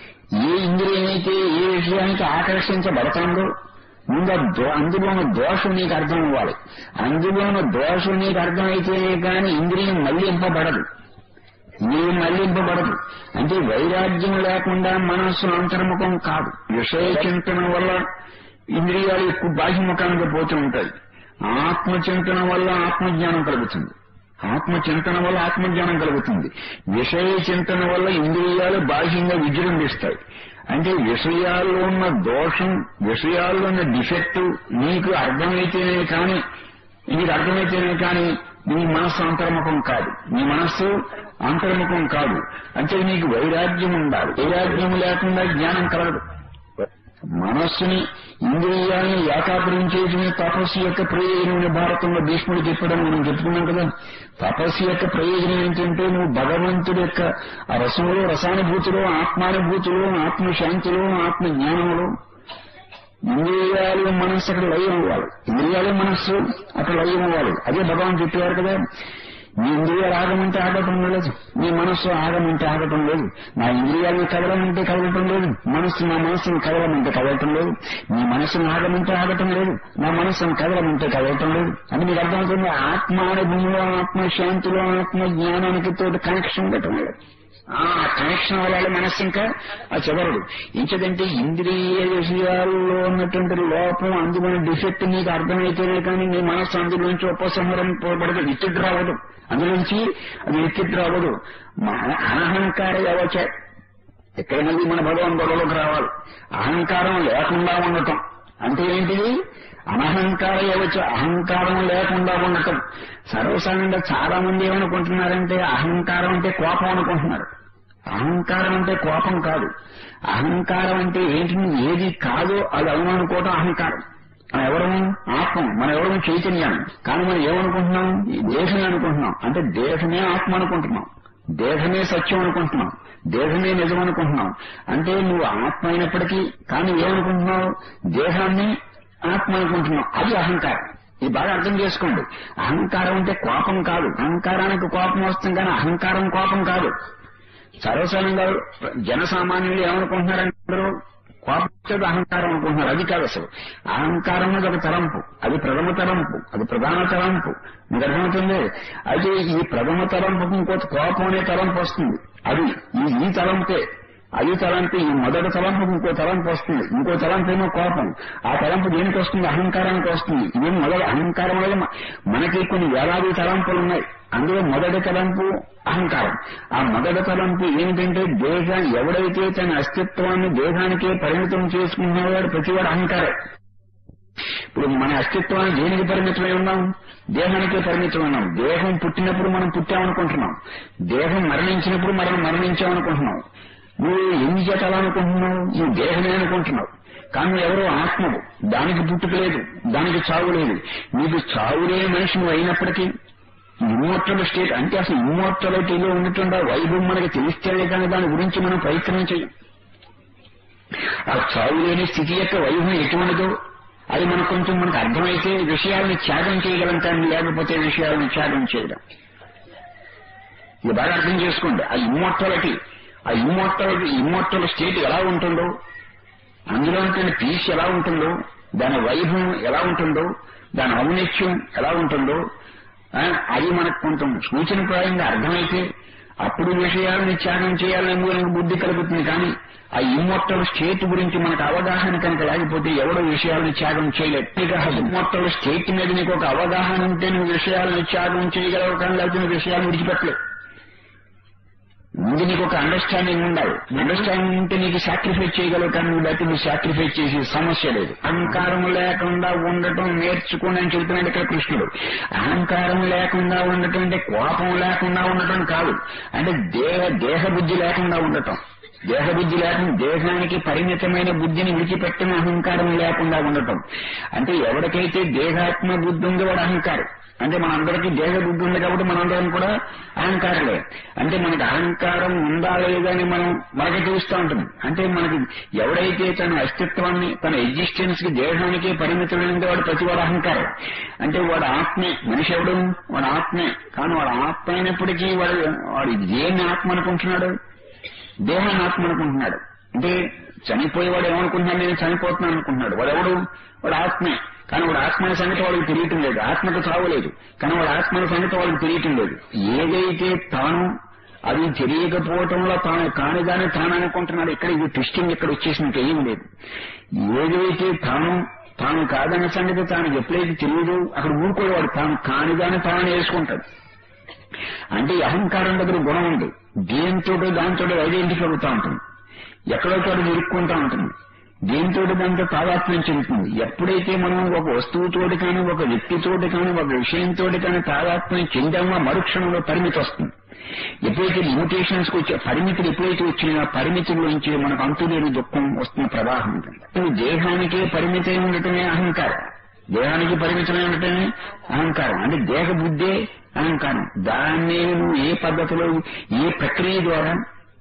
ఏ ఇంద్రియమైతే ఏ విషయానికి ఆకర్షించబడతాందో ముందు ఆ దో- అందులో ఉన్న దోషం నీకు అర్థం అవ్వాలి అందులో ఉన్న దోషం నీకు అర్థమైతేనే కానీ ఇంద్రియం మళ్లింపబడదు ఇంద్రియం మళ్లింపబడదు అంటే వైరాగ్యం లేకుండా మనస్సు అంతర్ముఖం కాదు విషయ చింతన వల్ల ఇంద్రియాలు ఎక్కువ బాహ్యముఖానికి పోతూ ఉంటాయి ఆత్మచింతన వల్ల ఆత్మజ్ఞానం కలుగుతుంది ఆత్మచింతన వల్ల ఆత్మజ్ఞానం కలుగుతుంది విషయ చింతన వల్ల ఇంద్రియాలు బాహ్యంగా విజృంభిస్తాయి అంటే విషయాల్లో ఉన్న దోషం విషయాల్లో ఉన్న డిఫెక్ట్ నీకు అర్థమైతేనే కానీ నీకు అర్థమైతేనే కానీ నీ మనస్సు అంతర్ముఖం కాదు నీ మనస్సు అంతర్ముఖం కాదు అంటే నీకు వైరాగ్యం ఉండాలి వైరాగ్యం లేకుండా జ్ఞానం కలగదు మనస్సుని ఇంద్రియాన్ని ఏకాగ్రించేసిన తపస్సు యొక్క ప్రయోజనం భారతంలో భీష్ముడు చెప్పడం మనం చెప్పుకున్నాం కదా తపస్సు యొక్క ప్రయోజనం ఏంటంటే నువ్వు భగవంతుడి యొక్క ఆ రసంలో రసానుభూతిలో ఆత్మానుభూతిలో ఆత్మశాంతిలో ఆత్మ జ్ఞానంలో ఇంద్రియాలు మనస్సు అక్కడ లయం అవ్వాలి ఇంద్రియాలు మనస్సు అక్కడ లయం అవ్వాలి అదే భగవాన్ చెప్పారు కదా నీ ఇంద్రియాలు ఆగమంటే ఆగటం లేదు నీ మనస్సు ఆగమంటే ఆగటం లేదు నా ఇంద్రియాలను కదలమంటే కదలటం లేదు మనస్సు నా మనస్సును కదలమంటే కదలటం లేదు నీ మనస్సును ఆగమంటే ఆగటం లేదు నా మనస్సును కదలమంటే కదలటం లేదు అని మీకు అర్థమవుతుంది ఆత్మానుభవంలో ఆత్మశాంతిలో ఆత్మ జ్ఞానానికి తోటి కనెక్షన్ పెట్టడం లేదు ఆ కనెక్షన్ వల్ల మనస్సు ఇంకా ఆ చివరదు ఇంచదంటే ఇంద్రియ విషయాల్లో ఉన్నటువంటి లోపం అందులో డిఫెక్ట్ నీకు అర్థమైతేనే కానీ నీ మనస్సు అందులోంచి ఉపసంహరం పోబడదు విత్తుడు రావదు అందులోంచి అది విత్తుడు రావదు మన అనహంకార ఎవచ ఎక్కడ మళ్ళీ మన భగవాన్ గొడవలోకి రావాలి అహంకారం లేకుండా ఉండటం అంటే ఏంటిది అనహంకార ఏవచ్చు అహంకారం లేకుండా ఉండటం సర్వసాధారణంగా చాలా మంది ఏమనుకుంటున్నారంటే అహంకారం అంటే కోపం అనుకుంటున్నారు అహంకారం అంటే కోపం కాదు అహంకారం అంటే ఏంటి ఏది కాదో అది అవుననుకోవటం అహంకారం మనం ఎవరు ఆత్మ మనం ఎవరు చైతన్యం కానీ మనం ఏమనుకుంటున్నాం ఈ దేహమే అనుకుంటున్నాం అంటే దేహమే ఆత్మ అనుకుంటున్నాం దేహమే సత్యం అనుకుంటున్నాం దేహమే నిజం అనుకుంటున్నాం అంటే నువ్వు ఆత్మ అయినప్పటికీ కానీ ఏమనుకుంటున్నావు దేహాన్ని ఆత్మ అనుకుంటున్నావు అది అహంకారం ఇది బాగా అర్థం చేసుకోండి అహంకారం అంటే కోపం కాదు అహంకారానికి కోపం వస్తుంది కానీ అహంకారం కోపం కాదు సర్వసాధారణంగా జనసామాన్యులు ఏమనుకుంటున్నారంటే అందరూ కోపం అహంకారం అనుకుంటున్నారు అది కాదు అసలు అహంకారం అనేది ఒక తలంపు అది ప్రథమ తలంపు అది ప్రధాన తలంపు మీకు అర్థమవుతుంది అయితే ఈ ప్రథమ తలంపుకు ఇంకో కోపం అనే తలంపు వస్తుంది అది ఈ ఈ తలంపే అది తలంపు ఈ మొదటి తలంపుకు ఇంకో తలంపు వస్తుంది ఇంకో తలంపు ఏమో కోపం ఆ తలంపు దేనికి వస్తుంది అహంకారానికి వస్తుంది ఇదేం మొదటి అహంకారం వల్ల మ- మనకి కొన్ని వేలాది తలంపులు ఉన్నాయి అందులో మొదటి తలంపు అహంకారం ఆ మొదటి తలంపు ఏమిటంటే దేహ ఎవడైతే తన అస్తిత్వాన్ని దేహానికే పరిమితం చేసుకున్నవాడు ప్రతివాడు అహంకారం ఇప్పుడు మన అస్తిత్వాన్ని దేనికి పరిమితమై ఉన్నాం దేహానికే పరిమితం ఉన్నాం దేహం పుట్టినప్పుడు మనం పుట్టామనుకుంటున్నాం దేహం మరణించినప్పుడు మనం మరణించామనుకుంటున్నాం నువ్వు ఎన్ని చేత అలా అనుకుంటున్నావు నువ్వు దేహమే అనుకుంటున్నావు కానీ నువ్వు ఎవరో ఆత్మవు దానికి పుట్టుక లేదు దానికి చావు లేదు నీకు చావు లేని మనిషి నువ్వు అయినప్పటికీ ఇమ్మోర్టల్ స్టేట్ అంటే అసలు ఇమ్మోర్టాలిటీలో ఉన్నటువంటి ఆ వైభవం మనకి తెలిస్తేనే కానీ దాని గురించి మనం ప్రయత్నం చేయం ఆ చావు లేని స్థితి యొక్క వైభవం ఎటువంటిదో అది మనకు కొంచెం మనకు అర్థమైతే విషయాలను త్యాగం చేయగలం కానీ లేకపోతే విషయాలను త్యాగం చేయడం ఇది బాగా అర్థం చేసుకోండి ఆ ఇమ్మోర్టాలిటీ ఆ ఇమ్మోర్టాలిటీ ఇమ్మోర్టల్ స్టేట్ ఎలా ఉంటుందో అందులో ఉంటున్న పీస్ ఎలా ఉంటుందో దాని వైభవం ఎలా ఉంటుందో దాని ఔన్నత్యం ఎలా ఉంటుందో ఆ, అది మనకు కొంచెం సూచనప్రాయంగా అర్థమైతే అప్పుడు విషయాలను త్యాగం చేయాలని మనకు బుద్ధి కలుగుతుంది కానీ ఆ ఇమ్మోర్టల్ స్టేట్ గురించి మనకు అవగాహన కనుక లేకపోతే ఎవడో విషయాలను త్యాగం చేయలేదు ఇక ఇమ్మోర్టల్ స్టేట్ మీద నీకు ఒక అవగాహన ఉంటే నువ్వు విషయాలను త్యాగం చేయగలవు కానీ లేకపోతే నువ్వు విషయాలను విడిచిపెట్టలేవు ముందు నీకు ఒక అండర్స్టాండింగ్ ఉండాలి అండర్స్టాండింగ్ ఉంటే నీకు సాక్రిఫైస్ చేయగలవు కానీ నువ్వు లేకపోతే నువ్వు సాక్రిఫైస్ చేసే సమస్య లేదు అహంకారం లేకుండా ఉండటం నేర్చుకోండి అని చెబుతున్నాడు ఇక్కడ కృష్ణుడు అహంకారం లేకుండా ఉండటం అంటే కోపం లేకుండా ఉండటం కాదు అంటే దేహ దేహ బుద్ధి లేకుండా ఉండటం దేహ బుద్ధి లేకుండా దేహానికి పరిమితమైన బుద్ధిని విడిచిపెట్టిన అహంకారం లేకుండా ఉండటం అంటే ఎవరికైతే దేహాత్మ బుద్ధి ఉందో వాడు అహంకారం అంటే మనందరికీ దేహ బుద్ధి ఉంది కాబట్టి మనందరం కూడా అహంకారలే అంటే మనకి అహంకారం ఉందా లేదా అని మనం మనకి తెలుస్తూ ఉంటుంది అంటే మనకి ఎవడైతే తన అస్తిత్వాన్ని తన ఎగ్జిస్టెన్స్ కి దేహానికి పరిమితమైనది వాడు ప్రతి వాడు అహంకారం అంటే వాడు ఆత్మే మనిషి ఎవడు వాడు ఆత్మే కానీ వాడు ఆత్మ అయినప్పటికీ వాడు వాడు దేన్ని ఆత్మ అనుకుంటున్నాడు దేహాన్ని ఆత్మ అనుకుంటున్నాడు అంటే చనిపోయేవాడు ఏమనుకుంటున్నాడు నేను చనిపోతున్నాను అనుకుంటున్నాడు వాడు ఎవడు వాడు ఆత్మే కానీ వాడు ఆత్మ అనే సంగతి వాళ్ళకి తెలియటం లేదు ఆత్మకు చావు లేదు కానీ వాడు ఆత్మ అనే సంగతి వాళ్ళకి తెలియటం లేదు ఏదైతే తాను అది తెలియకపోవటంలో తాను కానిదాన్ని తాను అనుకుంటున్నాడు ఇక్కడ ఇది ట్విస్టింగ్ ఇక్కడ వచ్చేసినట్టు ఏం లేదు ఏదైతే తాను తాను కాదనే సంగతి తాను ఎప్పుడైతే తెలియదు అక్కడ ఊరుకోవాడు తాను కానిదాన్ని తాను వేసుకుంటాడు అంటే ఈ అహంకారం దగ్గర గుణం ఉంది దేంతో దాంతో ఐడెంటిఫై అవుతా ఉంటుంది ఎక్కడో చోట ఇరుక్కుంటా ఉంటుంది దేంతో దాంతో తాదాత్మ్యం చెందుతుంది ఎప్పుడైతే మనం ఒక వస్తువుతోటి కానీ ఒక వ్యక్తితోటి కానీ ఒక విషయంతో కానీ తాదాత్మ్యం చెందామో మరుక్షణంలో పరిమితి వస్తుంది ఎప్పుడైతే లిమిటేషన్స్ కి వచ్చే పరిమితులు ఎప్పుడైతే వచ్చినా పరిమితుల్లోంచి మనకు అంతులేని దుఃఖం వస్తున్న ప్రవాహం ఉంటుంది దేహానికే పరిమితమై ఉండటమే అహంకారం దేహానికి పరిమితమై ఉండటమే అహంకారం అంటే దేహ బుద్ధే అహంకారం దాన్ని నువ్వు ఏ పద్ధతిలో ఏ ప్రక్రియ ద్వారా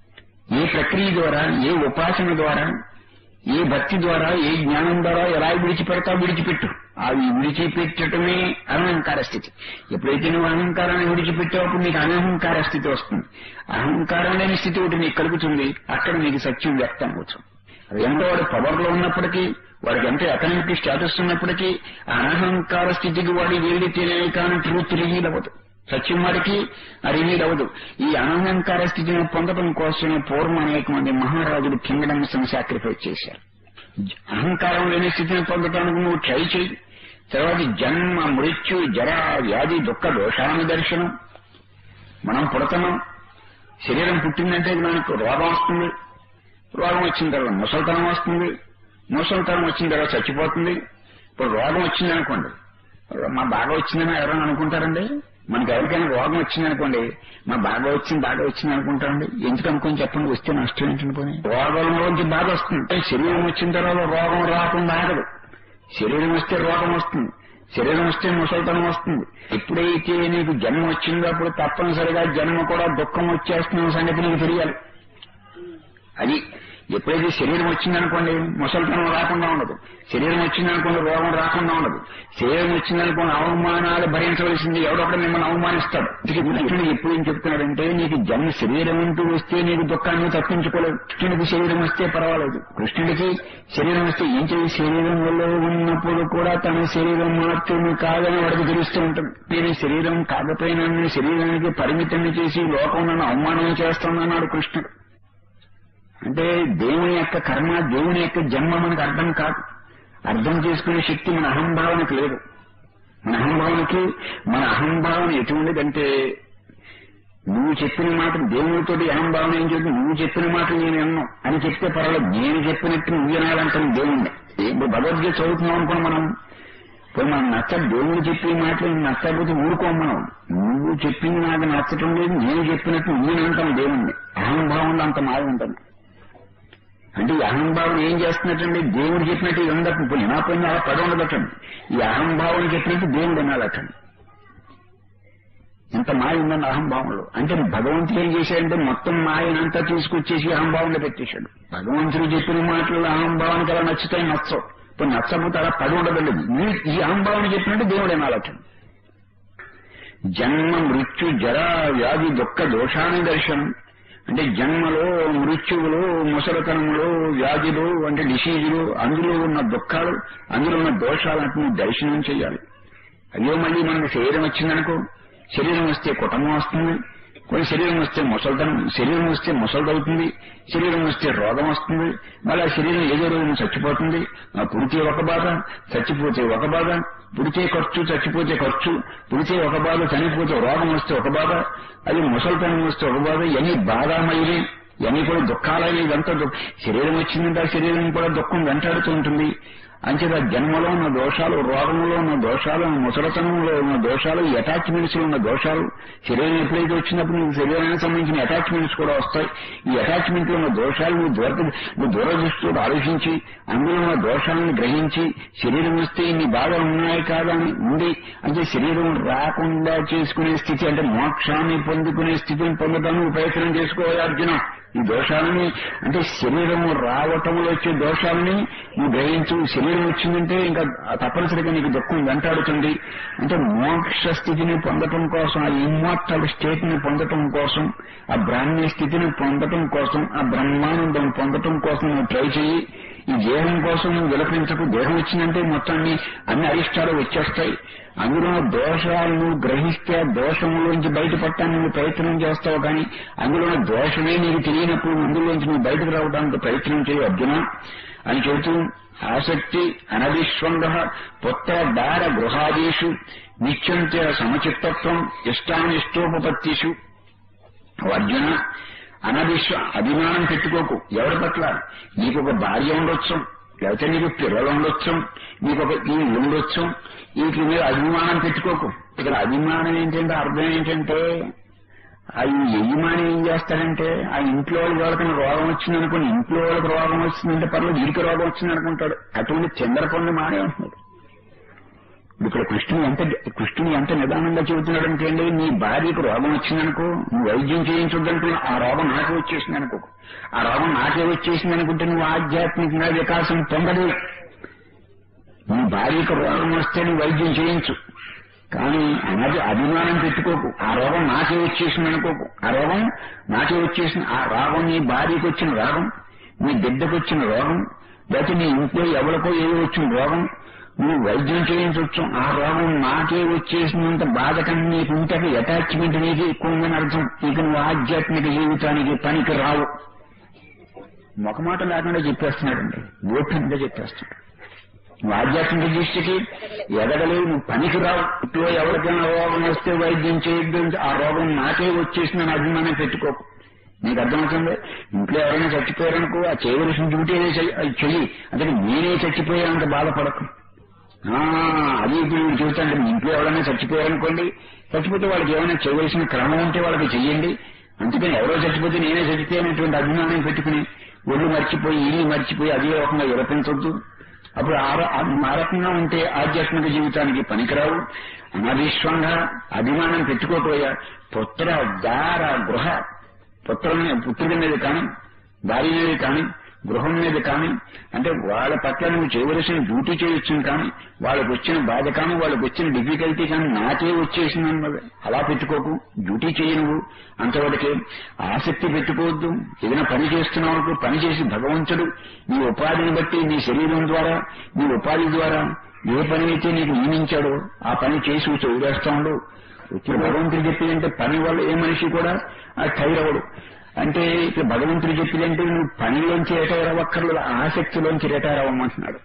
ఏ ప్రక్రియ ద్వారా ఏ ఉపాసన ద్వారా ఏ భక్తి ద్వారా ఏ జ్ఞానం ద్వారా ఎలా విడిచిపెడతావు విడిచిపెట్టు అవి విడిచిపెట్టడమే అహంకార స్థితి ఎప్పుడైతే నువ్వు అహంకారాన్ని విడిచిపెట్టావు అప్పుడు నీకు అనహంకార స్థితి వస్తుంది అహంకారం లేని స్థితి ఒకటి నీకు కలుగుతుంది అక్కడ నీకు సత్యం వ్యక్తం అవుతుంది అది ఎంతో వాడు పవర్ లో ఉన్నప్పటికీ వాడికి ఎంతో ఎకనామిక్ స్టేటస్ ఉన్నప్పటికీ ఆ అనహంకార స్థితికి వాడి వెళ్లితేనే కానీ ట్రూత్ రివీల్ అవ్వదు సత్యం వాడికి రివీల్ అవ్వదు ఈ అనహంకార స్థితిని పొందడం కోసమే పూర్వం అనేక మంది మహారాజులు కింగడమ్స్ ని సాక్రిఫైస్ చేశారు అహంకారం లేని స్థితిని పొందడానికి నువ్వు ట్రై చేయి తర్వాత జన్మ మృత్యు జర వ్యాధి దుఃఖ దోషాను దర్శనం మనం పుడతాం శరీరం పుట్టిందంటే మనకు రోగం వస్తుంది రోగం వచ్చిన తర్వాత ముసలితనం వస్తుంది ముసలితనం వచ్చిన తర్వాత చచ్చిపోతుంది ఇప్పుడు రోగం వచ్చింది అనుకోండి మా బాగా వచ్చిందని ఎవరైనా అనుకుంటారండి మనకి ఎవరికైనా రోగం వచ్చింది అనుకోండి మా బాగా వచ్చింది బాగా వచ్చింది అనుకుంటారండి ఎందుకు అనుకుని చెప్పండి వస్తే నష్టం ఏంటండి పోనీ రోగంలోంచి బాధ వస్తుంది శరీరం వచ్చిన తర్వాత రోగం రాకుండా ఆగదు శరీరం వస్తే రోగం వస్తుంది శరీరం వస్తే ముసలితనం వస్తుంది ఎప్పుడైతే నీకు జన్మ వచ్చిందో అప్పుడు తప్పనిసరిగా జన్మ కూడా దుఃఖం వచ్చేస్తున్న సంగతి నీకు తెలియాలి అది ఎప్పుడైతే శరీరం వచ్చిందనుకోండి ముసలితనం రాకుండా ఉండదు శరీరం వచ్చిందనుకోండి రోగం రాకుండా ఉండదు శరీరం వచ్చిందనుకోండి అవమానాలు భరించవలసింది ఎవడొక్కడ మిమ్మల్ని అవమానిస్తాడు అందుకే కృష్ణుడు ఎప్పుడు ఏం చెప్తున్నాడంటే నీకు జన్మ శరీరం అంటూ వస్తే నీకు దుఃఖాన్ని తప్పించుకోలేదు కృష్ణుడికి శరీరం వస్తే పర్వాలేదు కృష్ణుడికి శరీరం వస్తే ఏం చేయి శరీరంలో ఉన్నప్పుడు కూడా తన శరీరం మాత్రమే కాదని వాడికి తెలుస్తూ ఉంటుంది నేను శరీరం కాకపోయినా నీ శరీరానికి పరిమితం చేసి లోకం నన్ను అవమానం చేస్తానన్నాడు కృష్ణుడు అంటే దేవుని యొక్క కర్మ దేవుని యొక్క జన్మ మనకు అర్థం కాదు అర్థం చేసుకునే శక్తి మన అహంభావనకు లేదు మన అహంభావనకి మన అహంభావన ఎటువంటిదంటే నువ్వు చెప్పిన మాట దేవునితో అహంభావన ఏం చెప్తుంది నువ్వు చెప్పిన మాట నేను విన్నాను అని చెప్తే పర్వాలేదు నేను చెప్పినట్టు నువ్వు వినాలంటాను దేవుణ్ణి ఇప్పుడు భగవద్గీత చదువుతున్నాం అనుకోండి మనం ఇప్పుడు మనం నచ్చ దేవుడు చెప్పిన మాటలు నచ్చకపోతే ఊరుకోం మనం నువ్వు చెప్పింది నాకు నచ్చటం లేదు నేను చెప్పినట్టు నేను అంటాను దేవుణ్ణి అహంభావంలో అంత మాయ ఉంటుంది అంటే ఈ అహంభావం ఏం చేస్తున్నట్టండి దేవుడు చెప్పినట్టు ఇది ఉండదు ఇప్పుడు నా పైన అలా పడి ఉండదటండి ఈ అహంభావం చెప్పినట్టు దేవుడు వినాలటండి ఇంత మాయ ఉందండి అహంభావంలో అంటే భగవంతుడు ఏం చేశాడంటే మొత్తం మాయనంతా తీసుకొచ్చేసి అహంభావంలో పెట్టేశాడు భగవంతుడు చెప్పిన మాటలు అహంభావానికి అలా నచ్చుతాయి నచ్చవు ఇప్పుడు నచ్చకపోతే అలా పడి ఉండదండి ఈ- ఈ అహంభావం చెప్పినట్టు దేవుడు వినాలటండి జన్మ మృత్యు జర వ్యాధి దుఃఖ దోషాన్ని దర్శనం అంటే జన్మలో మృత్యువులో ముసలితనములో వ్యాధులు అంటే డిసీజులు అందులో ఉన్న దుఃఖాలు అందులో ఉన్న దోషాలను దర్శనం చేయాలి అయ్యో మళ్ళీ మనకు శరీరం వచ్చిందనుకో శరీరం వస్తే కుటుంబం వస్తుంది కొన్ని శరీరం వస్తే ముసలితనం శరీరం వస్తే ముసలిదవుతుంది శరీరం వస్తే రోగం వస్తుంది మళ్ళీ ఆ శరీరం ఏదో రోజున చచ్చిపోతుంది ఆ పుడితే ఒక బాధ చచ్చిపోతే ఒక బాధ పుడితే ఖర్చు చచ్చిపోతే ఖర్చు పుడితే ఒక బాధ చనిపోతే రోగం వస్తే ఒక బాధ అది ముసలితనం వస్తే ఒక బాధ ఇవన్నీ బాధామయ్యి ఇవన్నీ కూడా దుఃఖాలని ఇదంతా దుఃఖ శరీరం వచ్చిందంటే ఆ శరీరం కూడా దుఃఖం వెంటాడుతూ ఉంటుంది అంచేత జన్మలో ఉన్న దోషాలు రోగంలో ఉన్న దోషాలు ముసలతనంలో ఉన్న దోషాలు ఈ అటాచ్మెంట్స్ లో ఉన్న దోషాలు శరీరం ఎప్పుడైతే వచ్చినప్పుడు నీకు శరీరానికి సంబంధించిన అటాచ్మెంట్స్ కూడా వస్తాయి ఈ అటాచ్మెంట్ లో ఉన్న దోషాలు నువ్వు దూర నువ్వు దూరదృష్టితో ఆలోచించి అందులో ఉన్న దోషాలను గ్రహించి శరీరం వస్తే ఇన్ని బాధలు ఉన్నాయి కాదా అని ఉండి అంటే శరీరం రాకుండా చేసుకునే స్థితి అంటే మోక్షాన్ని పొందుకునే స్థితిని పొందడానికి ప్రయత్నం చేసుకోవాలి అర్జున ఈ దోషాలని అంటే శరీరం రావటంలో వచ్చే దోషాలని నువ్వు గ్రహించు శరీరం వచ్చిందంటే ఇంకా తప్పనిసరిగా నీకు దుఃఖం వెంటాడుతుంది అంటే మోక్ష స్థితిని పొందటం కోసం ఆ ఇమ్మోర్టల్ స్టేట్ ని పొందటం కోసం ఆ బ్రాహ్మీ స్థితిని పొందటం కోసం ఆ బ్రహ్మానందం పొందటం కోసం నువ్వు ట్రై చెయ్యి ఈ దేహం కోసం నువ్వు విలపించకు దేహం వచ్చిందంటే మొత్తాన్ని అన్ని అరిష్టాలు వచ్చేస్తాయి అందులో దోషాలను గ్రహిస్తే ఆ దోషంలోంచి బయటపడటానికి నువ్వు ప్రయత్నం చేస్తావు కానీ అందులో ఉన్న దోషమే నీకు తెలియనప్పుడు అందులోంచి నువ్వు బయటకు రావడానికి ప్రయత్నం చేయి అర్జున అని చెబుతూ ఆసక్తి అనవిశ్వంగ పుత్ర దార గృహాదీషు నిత్యంత్య సమచిత్తత్వం ఇష్టానిష్టోపత్తిషు అర్జున అనవిశ్వ అభిమానం పెట్టుకోకు ఎవరి పట్ల నీకు ఒక భార్య ఉండొచ్చు లేకపోతే నీకు పిల్లలు ఉండొచ్చు నీకు ఒక ఈ ఉండొచ్చు వీటి మీద అభిమానం పెట్టుకోకు ఇక్కడ అభిమానం ఏంటంటే అర్థం ఏంటంటే ఆ ఈ యజమాని ఏం చేస్తాడంటే ఆ ఇంట్లో వాళ్ళకి ఎవరికైనా రోగం వచ్చింది అనుకుని ఇంట్లో వాళ్ళకి రోగం వచ్చిందంటే పర్లేదు వీరికి రోగం వచ్చింది అనుకుంటాడు అటువంటి చంద్రపండు మానే ఉంటున్నాడు ఇక్కడ కృష్ణుడు ఎంత కృష్ణుడు ఎంత నిదానంగా చెబుతున్నాడంటే అండి నీ భార్యకు రోగం వచ్చిందనుకో నువ్వు వైద్యం చేయించొద్దంటే ఆ రోగం నాకే వచ్చేసింది అనుకో ఆ రోగం నాకే వచ్చేసింది అనుకుంటే నువ్వు ఆధ్యాత్మికంగా వికాసం పొందడు నీ భార్యకు రోగం వస్తే నువ్వు వైద్యం చేయించు కానీ అనది అభిమానం పెట్టుకోకు ఆ రోగం నాకే వచ్చేసింది అనుకోకు ఆ రోగం నాకే వచ్చేసింది ఆ రోగం నీ భార్యకు వచ్చిన రోగం నీ బిడ్డకు వచ్చిన రోగం లేకపోతే నీ ఇంట్లో ఎవరికో ఏదో వచ్చిన రోగం నువ్వు వైద్యం చేయించవచ్చు ఆ రోగం నాకే వచ్చేసినంత బాధ కన్నా నీకు ఉంటే అటాచ్మెంట్ నీకు ఎక్కువ ఉందని అర్థం ఇక నువ్వు ఆధ్యాత్మిక జీవితానికి పనికి రావు మొకమాట లేకుండా చెప్పేస్తున్నాడండి ఓపెన్గా చెప్పేస్తున్నాడు నువ్వు ఆధ్యాత్మిక దృష్టికి ఎదగలేవు నువ్వు పనికి రావు ఇంట్లో ఎవరికైనా రోగం వస్తే వైద్యం చేయొద్దు అంటే ఆ రోగం నాకే వచ్చేసిందని అభిమానం పెట్టుకోకు నీకు అర్థమవుతుంది ఇంట్లో ఎవరైనా చచ్చిపోయారనుకో ఆ చేయవలసిన డ్యూటీ ఏదో చెయ్యి- అది చెయ్యి అంటే నేనే చచ్చిపోయానంత బాధపడకు ఆ, అది ఇప్పుడు నేను చెబుతాను మీ ఇంట్లో ఎవరైనా చచ్చిపోయారనుకోండి చచ్చిపోతే వాళ్ళకి ఏమైనా చేయవలసిన క్రమం ఉంటే వాళ్ళకి చెయ్యండి అందుకని ఎవరో చచ్చిపోతే నేనే చచ్చిపోయినటువంటి అభిమానం పెట్టుకుని ఒళ్ళు మర్చిపోయి ఇల్లు మర్చిపోయి అదే రకంగా విలపించొద్దు అప్పుడు ఆ ర- ఆ రకంగా ఉంటే ఆధ్యాత్మిక జీవితానికి పనికిరావు అనవిశ్వంగా అభిమానం పెట్టుకోపోయా పుత్ర దార గృహ పుత్రుని పుత్రుడి మీద కానీ భార్య మీద కానీ గృహం మీద కానీ అంటే వాళ్ళ పట్ల నువ్వు చేయవలసిన డ్యూటీ చేయొచ్చు కానీ వాళ్ళకి వచ్చిన బాధ కానీ వాళ్ళకి వచ్చిన డిఫికల్టీ కానీ నాకే వచ్చేసింది అన్నది అలా పెట్టుకోకు డ్యూటీ చేయి నువ్వు అంతవరకే ఆసక్తి పెట్టుకోవద్దు ఏదైనా పని చేస్తున్నావు అనుకో, పని చేసి భగవంతుడు నీ ఉపాధిని బట్టి నీ శరీరం ద్వారా నీ ఉపాధి ద్వారా ఏ పని అయితే నీకు నియమించాడో ఆ పని చేసి వదిలేస్తాడు ఇప్పుడు భగవంతుడు చెప్పిందంటే పని వల్ల ఏ మనిషి కూడా ఆ టైర్ అవ్వడు అంటే ఇప్పుడు భగవంతుడు చెప్పిందంటే నువ్వు పనిలోంచి రిటైర్ అవ్వక్కర్లేదు ఆసక్తిలోంచి రిటైర్ అవ్వమంటున్నాడు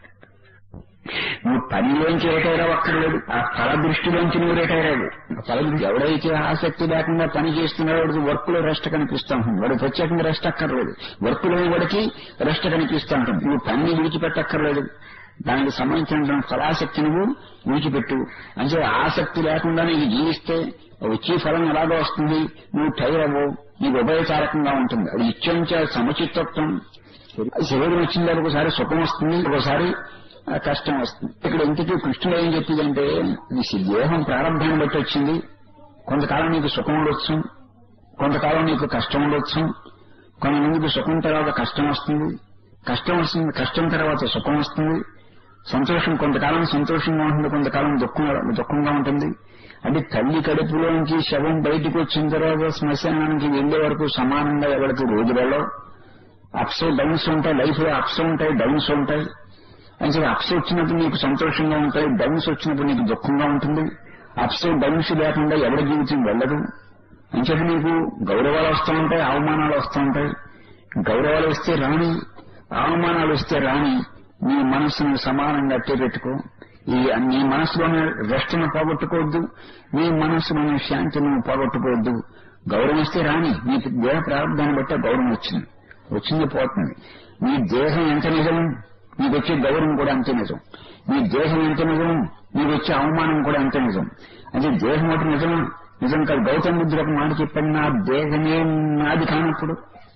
నువ్వు పనిలోంచి రిటైర్ అవ్వక్కర్లేదు ఆ ఫల దృష్టిలోంచి నువ్వు రిటైర్ అవ్వు ఆ ఫల దృష్టి ఎవడైతే ఆసక్తి లేకుండా పని చేస్తున్నాడో వాడికి వర్క్ లో రెస్ట్ కనిపిస్తా ఉంటుంది వాడు ప్రత్యేకంగా రెస్ట్ అక్కర్లేదు వర్క్ లో వాడికి రెస్ట్ కనిపిస్తా ఉంటుంది నువ్వు పని విడిచిపెట్టక్కర్లేదు దానికి సంబంధించిన ఫలాసక్తి నువ్వు విడిచిపెట్టు అంటే ఆసక్తి లేకుండా నీకు జీవిస్తే వచ్చే ఫలం ఎలాగో వస్తుంది నువ్వు టైర్ అవ్వవు నీకు ఉభయకారకంగా ఉంటుంది అది ఇచ్చంచ సమచిత్తత్వం శరీరం వచ్చింది ఒకసారి సుఖం వస్తుంది ఒకసారి ఆ, కష్టం వస్తుంది ఇక్కడ ఇంతకీ కృష్ణుడు ఏం చెప్పిందంటే ఇది సి- దేహం ప్రారంభాన్ని బట్టి వచ్చింది కొంతకాలం నీకు సుఖం ఉండొచ్చు కొంతకాలం నీకు కష్టం ఉండొచ్చు కొంతమందికి సుఖం తర్వాత కష్టం వస్తుంది కష్టం వస్తుంది కష్టం తర్వాత సుఖం వస్తుంది సంతోషం కొంతకాలం సంతోషంగా ఉంటుంది కొంతకాలం దుఃఖం దుఃఖంగా ఉంటుంది అంటే తల్లి కడుపులోంచి శవం బయటకు వచ్చిన తర్వాత శ్మశానానికి వెళ్లే వరకు సమానంగా ఎవరికి రోజులలో అప్స్ డౌన్స్ ఉంటాయి లైఫ్ లో అప్స్ ఉంటాయి డౌన్స్ ఉంటాయి అంటే అప్స్ వచ్చినప్పుడు నీకు సంతోషంగా ఉంటాయి డౌన్స్ వచ్చినప్పుడు నీకు దుఃఖంగా ఉంటుంది అప్స్ డౌన్స్ లేకుండా ఎవరి జీవితం వెళ్ళదు అంచేది నీకు గౌరవాలు వస్తూ ఉంటాయి అవమానాలు వస్తూ ఉంటాయి గౌరవాలు వస్తే రాని అవమానాలు వస్తే రాని నీ మనస్సును సమానంగా అట్టే పెట్టుకో ఈ నీ మనసులోని రెస్ట్ను పోగొట్టుకోవద్దు నీ మనస్సులోని శాంతిని పోగొట్టుకోవద్దు గౌరవం వస్తే రాని నీకు దేహ ప్రారంభాన్ని బట్టే గౌరవం వచ్చింది వచ్చింది పోతుంది నీ దేహం ఎంత నిజం నీకు వచ్చే గౌరవం కూడా అంతే నిజం నీ దేహం ఎంత నిజం నీకు వచ్చే అవమానం కూడా అంతే నిజం అంటే దేహం ఒకటి నిజం నిజం కాదు గౌతమ బుద్ధుడు ఒక మాట చెప్పాడు నా దేహమే నాది కానప్పుడు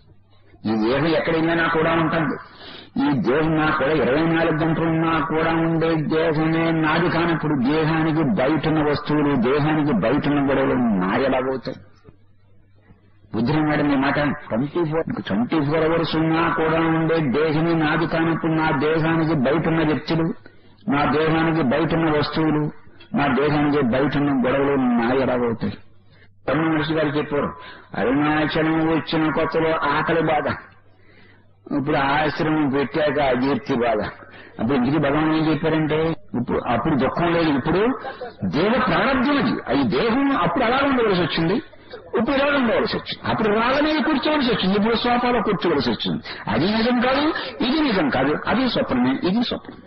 ఈ దేహం ఎక్కడైనా కూడా ఉంటుంది ఈ దేహం నా కూడా ఇరవై నాలుగు గంటలున్నా కూడా ఉండే దేహమే నాది కానప్పుడు దేహానికి బయటున్న వస్తువులు దేహానికి బయటున్న గొడవలు నా ఎలాగవుతాయి బుద్ధిరన్నాడు మీ మాట twenty four twenty four hours ఉన్నా కూడా ఉండే దేహమే నాది కానప్పుడు నా దేహానికి బయటున్న వ్యక్తులు నా దేహానికి బయటున్న వస్తువులు నా దేహానికి బయటున్న గొడవలు నా ఎలాగవుతాయి రమణ మహర్షి గారు చెప్పారు అరుణాచలం వచ్చిన కొత్తలో ఆకలి బాధ ఇప్పుడు ఆశ్రమం పెట్టాక అజీర్తి బాధ అప్పుడు ఇంటికి భగవాన్ ఏం చెప్పారంటే ఇప్పుడు అప్పుడు దుఃఖం లేదు ఇప్పుడు దేవ ప్రారంభం అది అది దేహం అప్పుడు అలా ఉండవలసి వచ్చింది ఇప్పుడు ఇలా ఉండవలసి వచ్చింది అప్పుడు రాళ్ళ మీద కూర్చోవలసి వచ్చింది ఇప్పుడు సోఫాలో కూర్చోవలసి వచ్చింది అది నిజం కాదు ఇది నిజం కాదు అది స్వప్నమే ఇది స్వప్నమే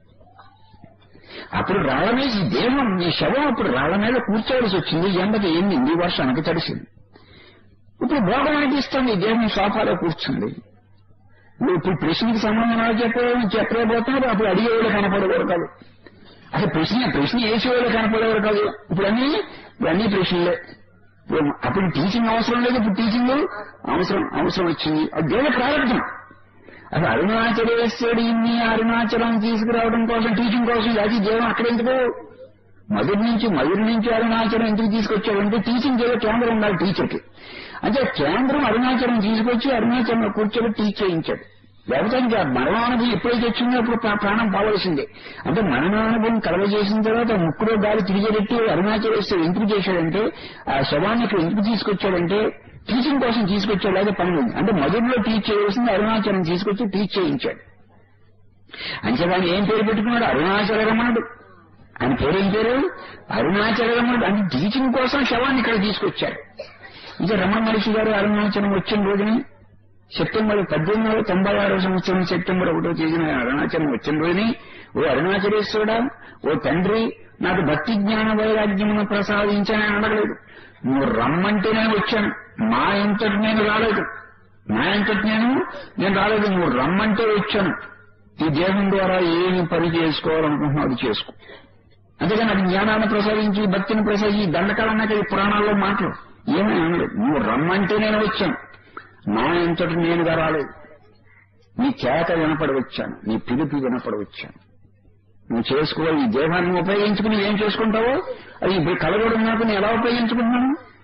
అప్పుడు రాళ్ళ మీద ఈ దేహం ఈ శవం అప్పుడు రాళ్ళ మీద కూర్చోవలసి వచ్చింది ఎండకి ఎండింది వర్షానికి తడిసింది ఇప్పుడు భోగం అనిపిస్తుంది ఈ దేహం సోఫాలో కూర్చుంది నువ్వు ఇప్పుడు ప్రశ్నకి సమాధానాలు చెప్పే చెప్పలేకపోతున్నారు అప్పుడు అడిగేవాళ్ళు కనపడేవారు కాదు అసలు ప్రశ్న ప్రశ్న వేసేవాళ్ళు కనపడేవారు కాదు ఇప్పుడు అన్ని ఇప్పుడు అన్ని ప్రశ్నలే ఇప్పుడు అప్పుడు టీచింగ్ అవసరం లేదు ఇప్పుడు టీచింగ్ అవసరం అవసరం వచ్చింది అది దేవ ప్రారంభం అసలు అరుణాచలేశ్వరుడు ఇన్ని అరుణాచలం తీసుకురావడం కోసం టీచింగ్ కోసం అది దేవం అక్కడ ఎందుకు మధుర నుంచి మధుర నుంచి అరుణాచలం ఎందుకు తీసుకొచ్చాడంటే టీచింగ్ ఏదో కేంద్రం ఉండాలి టీచర్కి అంటే కేంద్రం అరుణాచలం తీసుకొచ్చి అరుణాచలంలో కూర్చొని టీచ్ చేయించాడు లేకపోతే ఇంకా మరణానుభవం ఎప్పుడైతే వచ్చిందో అప్పుడు ప్రా- ప్రాణం పోవలసిందే అంటే మరణానుభవం కలగజేసిన తర్వాత ముక్కులో గాలి తిరిగేటట్టు అరుణాచలేశ్వరుడు ఎందుకు చేశాడంటే ఆ శవాన్ని ఇక్కడ ఎందుకు తీసుకొచ్చాడంటే టీచింగ్ కోసం తీసుకొచ్చాడు లేదా పని ఉంది అంటే మధురలో టీచ్ చేయవలసింది అరుణాచలం తీసుకొచ్చి టీచ్ చేయించాడు అంచేదాన్ని ఏం పేరు పెట్టుకున్నాడు అరుణాచల రమణుడు ఆయన పేరు ఏం పేరు అరుణాచల రమణుడు అంటే టీచింగ్ కోసం శవాన్ని ఇక్కడ తీసుకొచ్చాడు ఇంకా రమణ మహర్షి గారు అరుణాచలం వచ్చిన రోజుని సెప్టెంబర్ పద్దెనిమిది వందల తొంభై ఆరో సంవత్సరం సెప్టెంబర్ ఒకటో తేదీన అరుణాచలం వచ్చిన రోజుని ఓ అరుణాచలేశ్వరుడా ఓ తండ్రి నాకు భక్తి జ్ఞాన వైరాగ్యమును ప్రసాదించానని అడగలేదు నువ్వు రమ్మంటేనే వచ్చాను మా ఎంతటి నేను రాలేదు నా ఎంతటి నేను నేను రాలేదు నువ్వు రమ్మంటే వచ్చాను ఈ దేహం ద్వారా ఏమి పని చేసుకోవాలనుకుంటున్నావు అది చేసుకో అంతేగాని అది జ్ఞానాన్ని ప్రసాదించి భక్తిని ప్రసాదించి దండకాలన్నాక ఈ పురాణాల్లో మాటలు ఏమీ అనలేదు నువ్వు రమ్మంటే నేను వచ్చాను నా ఎంతటి నేనుగా రాలేదు నీ చేత వినపడి వచ్చాను నీ పిలుపు వినపడి వచ్చాను నువ్వు చేసుకోవాలి ఈ దేహాన్ని ఉపయోగించుకుని ఏం చేసుకుంటావో అది ఇప్పుడు కలగడం నాకు నేను ఎలా ఉపయోగించుకుంటున్నాను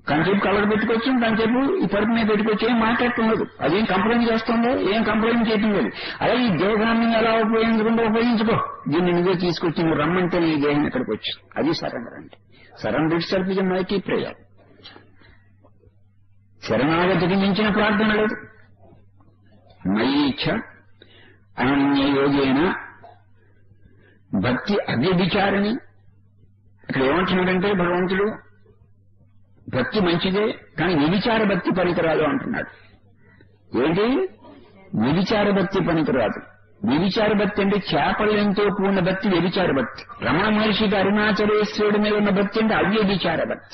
కంచేపు కలర్ పెట్టుకోవచ్చు కంచేపు ఈ పరుపు మీద పెట్టుకోవచ్చు ఏం మాట్లాడుతున్నది అదేం కంప్లైంట్ చేస్తుందో ఏం కంప్లైంట్ చేయటం లేదు అదే ఈ దేహాన్ని ఎలా ఉపయోగించుకుంటూ ఉపయోగించుకో దీన్ని నువ్వే తీసుకొచ్చి నువ్వు రమ్మంటే నీ దేహం ఇక్కడికి వచ్చు అది సరెండర్ అంటే surrender itself is mighty prayer శరణాగతికి మించిన ప్రార్థన లేదు మయీచ్ఛ అనన్య యోగేన భక్తి అవ్యభిచారిణి ఇక్కడ ఏమంటున్నాడంటే భగవంతుడు భక్తి మంచిదే కానీ వ్యభిచార భక్తి పనికిరాదు అంటున్నాడు ఏంటి వ్యభిచార భక్తి పనికిరాదు వ్యభిచార భక్తి అంటే చేపలయంతో కూడిన భక్తి వ్యభిచార భక్తి రమణ మహర్షికి అరుణాచలేశ్వరుడి మీద ఉన్న భక్తి అంటే అవ్యభిచార భక్తి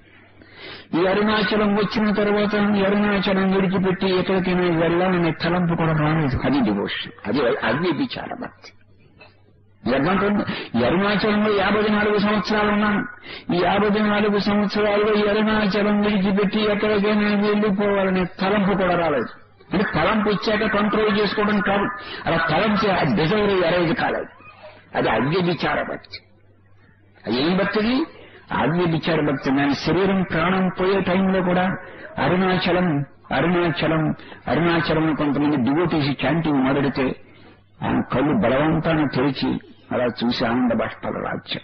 ఈ అరుణాచలం వచ్చిన తర్వాత ఈ అరుణాచలం విడిచిపెట్టి ఎక్కడికైనా వెళ్ళాలనే తలంపు కూడా రాలేదు అది డివోషన్ అది అవ్యభిచార భక్తి ఎవ్వంటుంది ఈ అరుణాచలంలో యాభై నాలుగు సంవత్సరాలు ఉన్నాను ఈ యాభై నాలుగు సంవత్సరాల్లో ఈ అరుణాచలం విడిచిపెట్టి ఎక్కడికైనా వెళ్ళిపోవాలనే తలంపు కూడా రాలేదు అంటే తలంపు ఇచ్చాక కంట్రోల్ చేసుకోవడం కాదు అలా తలంపు ఆ డిజైర్ అరైజ్ కాలేదు అది అవ్యభిచార భక్తి అది ఏం భక్తిది అవ్యభిచార భక్తి దాని శరీరం ప్రాణం పోయే టైంలో కూడా అరుణాచలం అరుణాచలం అరుణాచలం కొంతమంది డివోటీసి చాంటింగ్ మొదడితే ఆయన కళ్ళు బలవంతాన్ని తెరిచి అలా చూసి ఆనంద బాష్పాలు రాజ్యం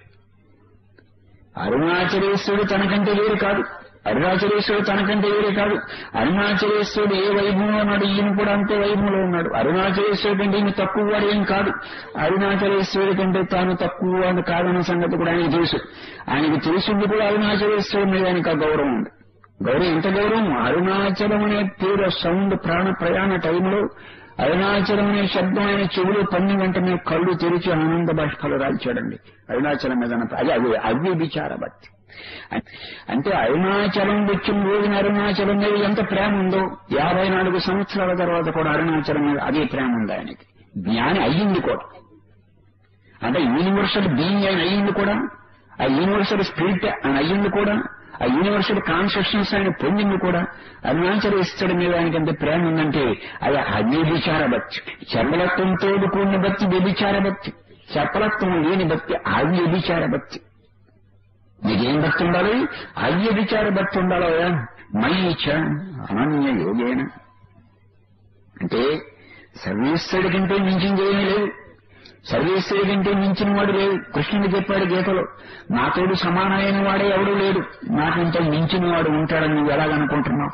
అరుణాచలేశ్వరుడు తనకంటే వేరు కాదు అరుణాచలేశ్వరుడు తనకంటే వేరే కాదు అరుణాచలేశ్వరుడు ఏ వైభవంలో ఉన్నాడు ఈయన కూడా అంతే వైభవంలో ఉన్నాడు అరుణాచలేశ్వరుడు కంటే ఈయన తక్కువ వాడు ఏం కాదు అరుణాచలేశ్వరుడి కంటే తాను తక్కువ వాడు కాదన్న సంగతి కూడా ఆయనకు తెలుసు ఆయనకు తెలిసింది కూడా అరుణాచలేశ్వరుడి మీద ఆయనకు ఆ గౌరవం ఉంది గౌరవం ఎంత గౌరవం అరుణాచలం అనే పేరు సౌండ్ ప్రాణ ప్రయాణ టైంలో అరుణాచలం అనే శబ్దం ఆయన చెవులు పన్ని వెంటనే కళ్ళు తెరిచి ఆనంద బాష్పాలు రాల్చాడండి అరుణాచలం మీద ఉన్న- అది అది అవ్యభిచార భక్తి అంటే అరుణాచలం వచ్చిన రోజున అరుణాచలం మీద ఎంత ప్రేమ ఉందో యాభై నాలుగు సంవత్సరాల తర్వాత కూడా అరుణాచలం మీద అదే ప్రేమ ఉంది ఆయనకి జ్ఞాని అయ్యింది కూడా అంటే యూనివర్సల్ బీయింగ్ ఆయన అయ్యింది కూడా ఆ యూనివర్సల్ స్పిరిట్ ఆయన అయ్యింది కూడా ఆ యూనివర్సల్ కాన్షియస్నెస్ ఆయన పొందింది కూడా అరుణాచలేశ్వరుడి మీద ఆయనకి ఎంత ప్రేమ ఉందంటే అది అవ్యభిచార భక్తి చపలత్వంతో కూడిన భక్తి వ్యభిచార భక్తి చపలత్వం లేని భక్తి అవ్యభిచార భక్తి నీకేం భక్తి ఉండాలి అవ్యభిచార భక్తి ఉండాలి మయీచ అనన్య యోగేన అంటే సర్వేశ్వరుడి కంటే మించింది ఏమీ లేదు సర్వేశ్వరుడి కంటే మించిన వాడు లేడు కృష్ణుడు చెప్పాడు గీతలో నాతోడు సమానమైన వాడే ఎవడూ లేడు నాకంటే మించిన వాడు ఉంటాడని నువ్వు ఎలాగనుకుంటున్నావు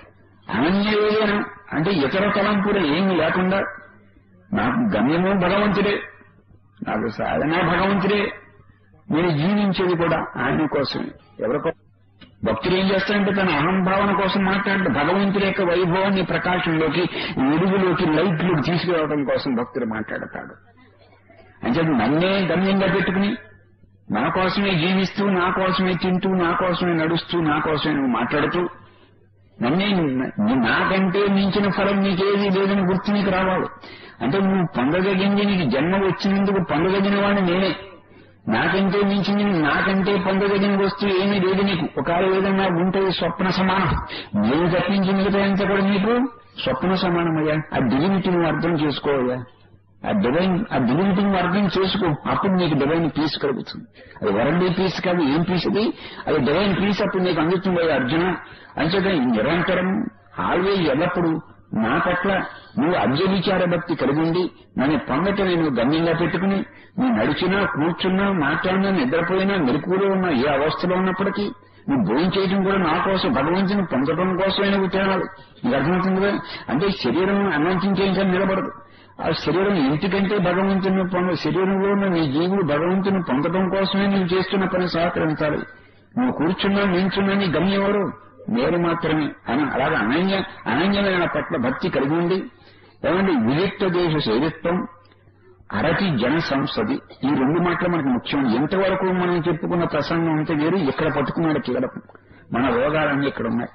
అనన్య యోగేన అంటే ఇతర తలంపులు ఏమీ లేకుండా నాకు గమ్యము భగవంతుడే నాకు సాధన భగవంతుడే నేను జీవించేది కూడా ఆయన కోసమే ఎవరికో భక్తులు ఏం చేస్తారంటే తన అహంభావన కోసం మాట్లాడదు భగవంతుడి యొక్క వైభవాన్ని ప్రకాశంలోకి వెలుగులోకి లైట్లోకి తీసుకురావడం కోసం భక్తుడు మాట్లాడతాడు అంటే నన్నే గమ్యంగా పెట్టుకుని నా కోసమే జీవిస్తూ నా కోసమే తింటూ నా కోసమే నడుస్తూ నా కోసమే నువ్వు మాట్లాడుతూ నన్నే నీ- నాకంటే మించిన ఫలం నీకేది లేదని గుర్తు నీకు రావాలి అంటే నువ్వు పొందదగింది నీకు జన్మ వచ్చినందుకు పొందదగిన వాడిని నేనే నాకంటే మించింది నాకంటే పొందదగిన వస్తువు ఏమీ లేదు నీకు ఒకవేళ ఏదన్నా ఉంటే స్వప్న సమానం నేను తప్పించి మిగతా ఎంత కూడా నీకు స్వప్న సమానమయ్యా ఆ డివినిటీ నువ్వు అర్థం చేసుకోవయ్యా ఆ డివైన్ ఆ డివినిటీ నువ్వు అర్థం చేసుకో అప్పుడు నీకు డివైన్ పీస్ కలుగుతుంది అది వరల్డ్ పీస్ కాదు ఏం పీస్ అది అది డివైన్ పీస్ అప్పుడు నీకు అందుతుంది అర్జున అంచేత నిరంతరం ఆల్వేజ్ ఎల్లప్పుడూ నా పట్ల నువ్వు అవ్యభిచార భక్తి కలిగి ఉండి నన్ను పొందటం నేను గమ్యంగా పెట్టుకుని నువ్వు నడిచినా కూర్చున్నా మాట్లాడినా నిద్రపోయినా మెరుకులో ఉన్నా ఏ అవస్థలో ఉన్నప్పటికీ నువ్వు భోజనం చేయడం కూడా నా కోసం భగవంతుని పొందడం కోసమే నువ్వు తినాలి నీకు అర్థమవుతుంది కదా అంటే శరీరం అన్నంతించేంకా నిలబడదు ఆ శరీరం ఇంటికంటే భగవంతుని పొంద శరీరంలో ఉన్న నీ జీవుడు భగవంతుని పొందడం కోసమే నువ్వు చేస్తున్న పని సహకరించాలి నువ్వు కూర్చున్నా నించున్నా నీ గమ్యం ఎవరు నేను మాత్రమే అని అలాగే అనన్య అనన్యమైన పట్ల భక్తి కలిగి ఉండి ఏమండి వివిక్త దేశ శైలిత్వం అరటి జన సంసది ఈ రెండు మాటలు మనకు ముఖ్యం ఎంతవరకు మనం చెప్పుకున్న ప్రసంగం అంతా వేరు ఇక్కడ పట్టుకున్నాడు కీలకం మన రోగాలన్నీ ఇక్కడ ఉన్నాయి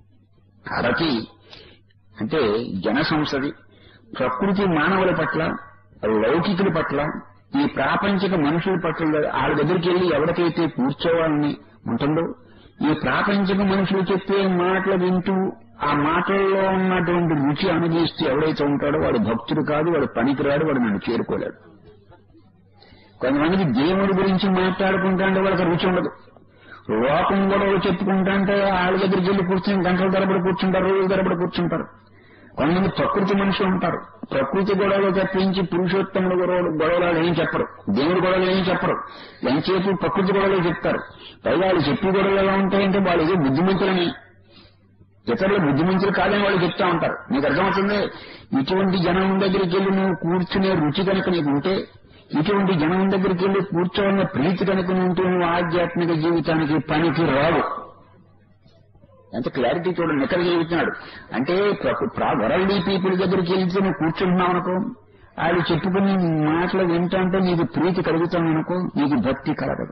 అరటి అంటే జన సంసది ప్రకృతి మానవుల పట్ల లౌకికుల పట్ల ఈ ప్రాపంచిక మనుషుల పట్ల వాళ్ళ దగ్గరికి వెళ్ళి ఎవరికైతే కూర్చోవాలని ఉంటుందో ఈ ప్రాపంచిక మనుషులు చెప్పే మాటలు వింటూ ఆ మాటల్లో ఉన్నటువంటి రుచి అనుభవిస్తూ ఎవడైతే ఉంటాడో వాడు భక్తుడు కాదు వాడు పనికిరాడు వాడు నన్ను చేరుకోలేడు కొంతమందికి దేవుడి గురించి మాట్లాడుకుంటాంటే వాళ్ళకి రుచి ఉండదు లోకం గొడవలు చెప్పుకుంటుంటే వాళ్ళ దగ్గరికి వెళ్ళి కూర్చుని గంటల తరబడి కూర్చుంటారు రోజుల తరబడి కూర్చుంటారు కొంతమంది ప్రకృతి మనుషులు ఉంటారు ప్రకృతి గొడవలు తప్పించి పురుషోత్తముడు గొడవలు గొడవలు ఏం చెప్పరు దేవుడి గొడవలు ఏం చెప్పరు ఎంతసేపు ప్రకృతి గొడవలు చెప్తారు పైగా వాళ్ళు చెప్పి గొడవలు ఎలా ఉంటాయంటే వాళ్ళు ఏదో బుద్ధిమంతులని ఇతరులు బుద్ధిమంతులు కాదని వాళ్ళు చెప్తా ఉంటారు నీకు అర్థమవుతుంది ఇటువంటి జనం దగ్గరికి వెళ్ళి నువ్వు కూర్చునే రుచి కనుక నీకు ఉంటే ఇటువంటి జనం దగ్గరికి వెళ్ళి కూర్చోవాలన్న ప్రీతి కనుక ఉంటే నువ్వు ఆధ్యాత్మిక జీవితానికి పనికి రావు ఎంత క్లారిటీ చూడండి ఎక్కడ చెబుతున్నాడు అంటే వరల్డీ పీపుల్ దగ్గరికి వెళ్తే నువ్వు కూర్చుంటున్నావు అనుకో వాళ్ళు చెప్పుకుని మాటలు వింటంటే నీకు ప్రీతి కలుగుతాం అనుకో నీకు భక్తి కలగదు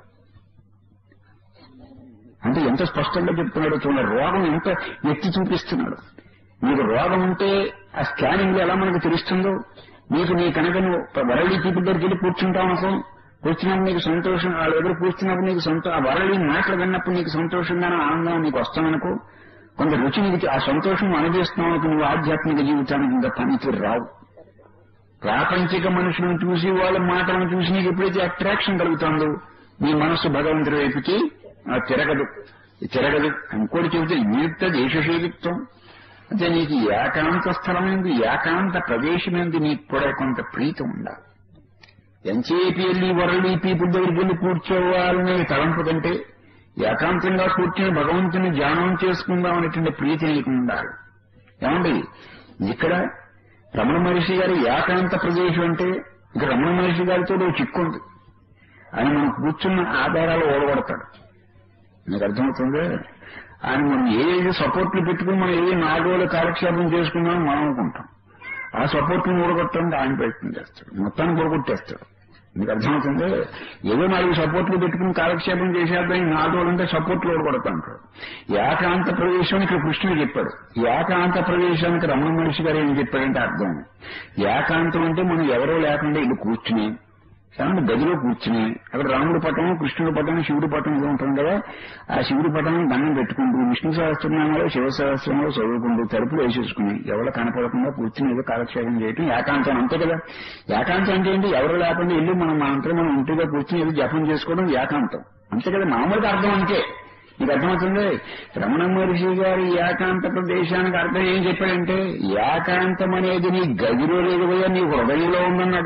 అంటే ఎంత స్పష్టంగా చెప్తున్నాడో చూడండి రోగం ఎంత ఎత్తి చూపిస్తున్నాడు నీకు రోగం ఉంటే ఆ స్కానింగ్ ఎలా మనకు తెలుస్తుందో నీకు నీ కనుక నువ్వు వరల్డీ పీపుల్ దగ్గరికి వెళ్ళి కూర్చుంటావు అనుకో కూర్చున్నప్పుడు నీకు సంతోషం వాళ్ళ దగ్గర కూర్చున్నప్పుడు నీకు సంతో ఆ వరల్డీ మాటలు విన్నప్పుడు నీకు సంతోషంగానే ఆనందం నీకు వస్తామనుకో కొంత రుచి నీకు ఆ సంతోషం అనుభవిస్తున్నావు అనుకో నువ్వు ఆధ్యాత్మిక జీవితానికి ఇంకా పనికి రావు ప్రాపంచిక మనుషులను చూసి వాళ్ళ మాటలను చూసి నీకు ఎప్పుడైతే అట్రాక్షన్ కలుగుతుందో నీ మనస్సు భగవంతుడి వైపుకి ఆ తిరగదు తిరగదు ఇంకోటి చెబితే నియుక్త దేశశీలిత్వం అంటే నీకు ఏకాంత స్థలమైంది ఏకాంత ప్రదేశమైంది నీకు కూడా కొంత ప్రీతి ఉండాలి ఎంచేపి వెళ్ళి వరల్డీ పీపుల్ దగ్గరికి వెళ్ళి కూర్చోవాలనే తలంపు కంటే ఏకాంతంగా కూర్చొని భగవంతుని ధ్యానం చేసుకుందాం అనేటువంటి ప్రీతి నీకు ఉండాలి ఏమండి ఇక్కడ రమణ మహర్షి గారి ఏకాంత ప్రదేశం అంటే ఇక రమణ మహర్షి గారితో ఓ చిక్కుంది ఆయన మనం కూర్చున్న ఆధారాలు ఓడగొడతాడు మీకు అర్థమవుతుంది ఆయన మనం ఏ ఏ సపోర్ట్లు పెట్టుకుని మనం ఏ నాలుగు రోజులు కాలక్షేపం చేసుకుందాం మనం అనుకుంటాం ఆ సపోర్ట్ని ఊడగొట్టడానికి ఆయన ప్రయత్నం చేస్తాడు మొత్తాన్ని ఊడగొట్టేస్తాడు మీకు అర్థమవుతుంది ఏదో నాలుగు సపోర్ట్లు పెట్టుకుని కాలక్షేపం చేసేద్దాం నాలుగు రోజులు అంటే సపోర్ట్లు ఊడగొడతాంటాడు ఏకాంత ప్రవేశం ఇక్కడ కృష్ణుడు చెప్పాడు ఏకాంత ప్రవేశానికి రమణ మహర్షి గారు ఏం చెప్పాడంటే అర్థం ఏకాంతం అంటే మనం ఎవరో లేకుండా ఇల్లు కూర్చుని ఏమంటే గదిలో కూర్చుని అక్కడ రాముడి పటం కృష్ణుడి పటం శివుడి పటం ఏదో ఉంటుంది కదా ఆ శివుడి పటం దండం పెట్టుకుంటూ విష్ణు సహస్రనామాలో శివ సహస్రంలో చదువుకుంటూ తలుపులు వేసేసుకుని ఎవరు కనపడకుండా కూర్చుని ఏదో కాలక్షేపం చేయటం ఏకాంతం అంతే కదా ఏకాంతం అంటే ఏంటి ఎవరు లేకుండా ఇల్లు మనం మనంతా మనం ఇంటిగా కూర్చుని ఏదో జపం చేసుకోవడం ఏకాంతం అంతే కదా మామూలుగా అర్థం అంతే మీకు అర్థమవుతుంది రమణ మహర్షి గారి ఏకాంత ప్రదేశానికి అర్థం ఏం చెప్పాడంటే ఏకాంతం అనేది నీ గదిలో లేదు పోయా నీ హృదయంలో ఉందన్నాడు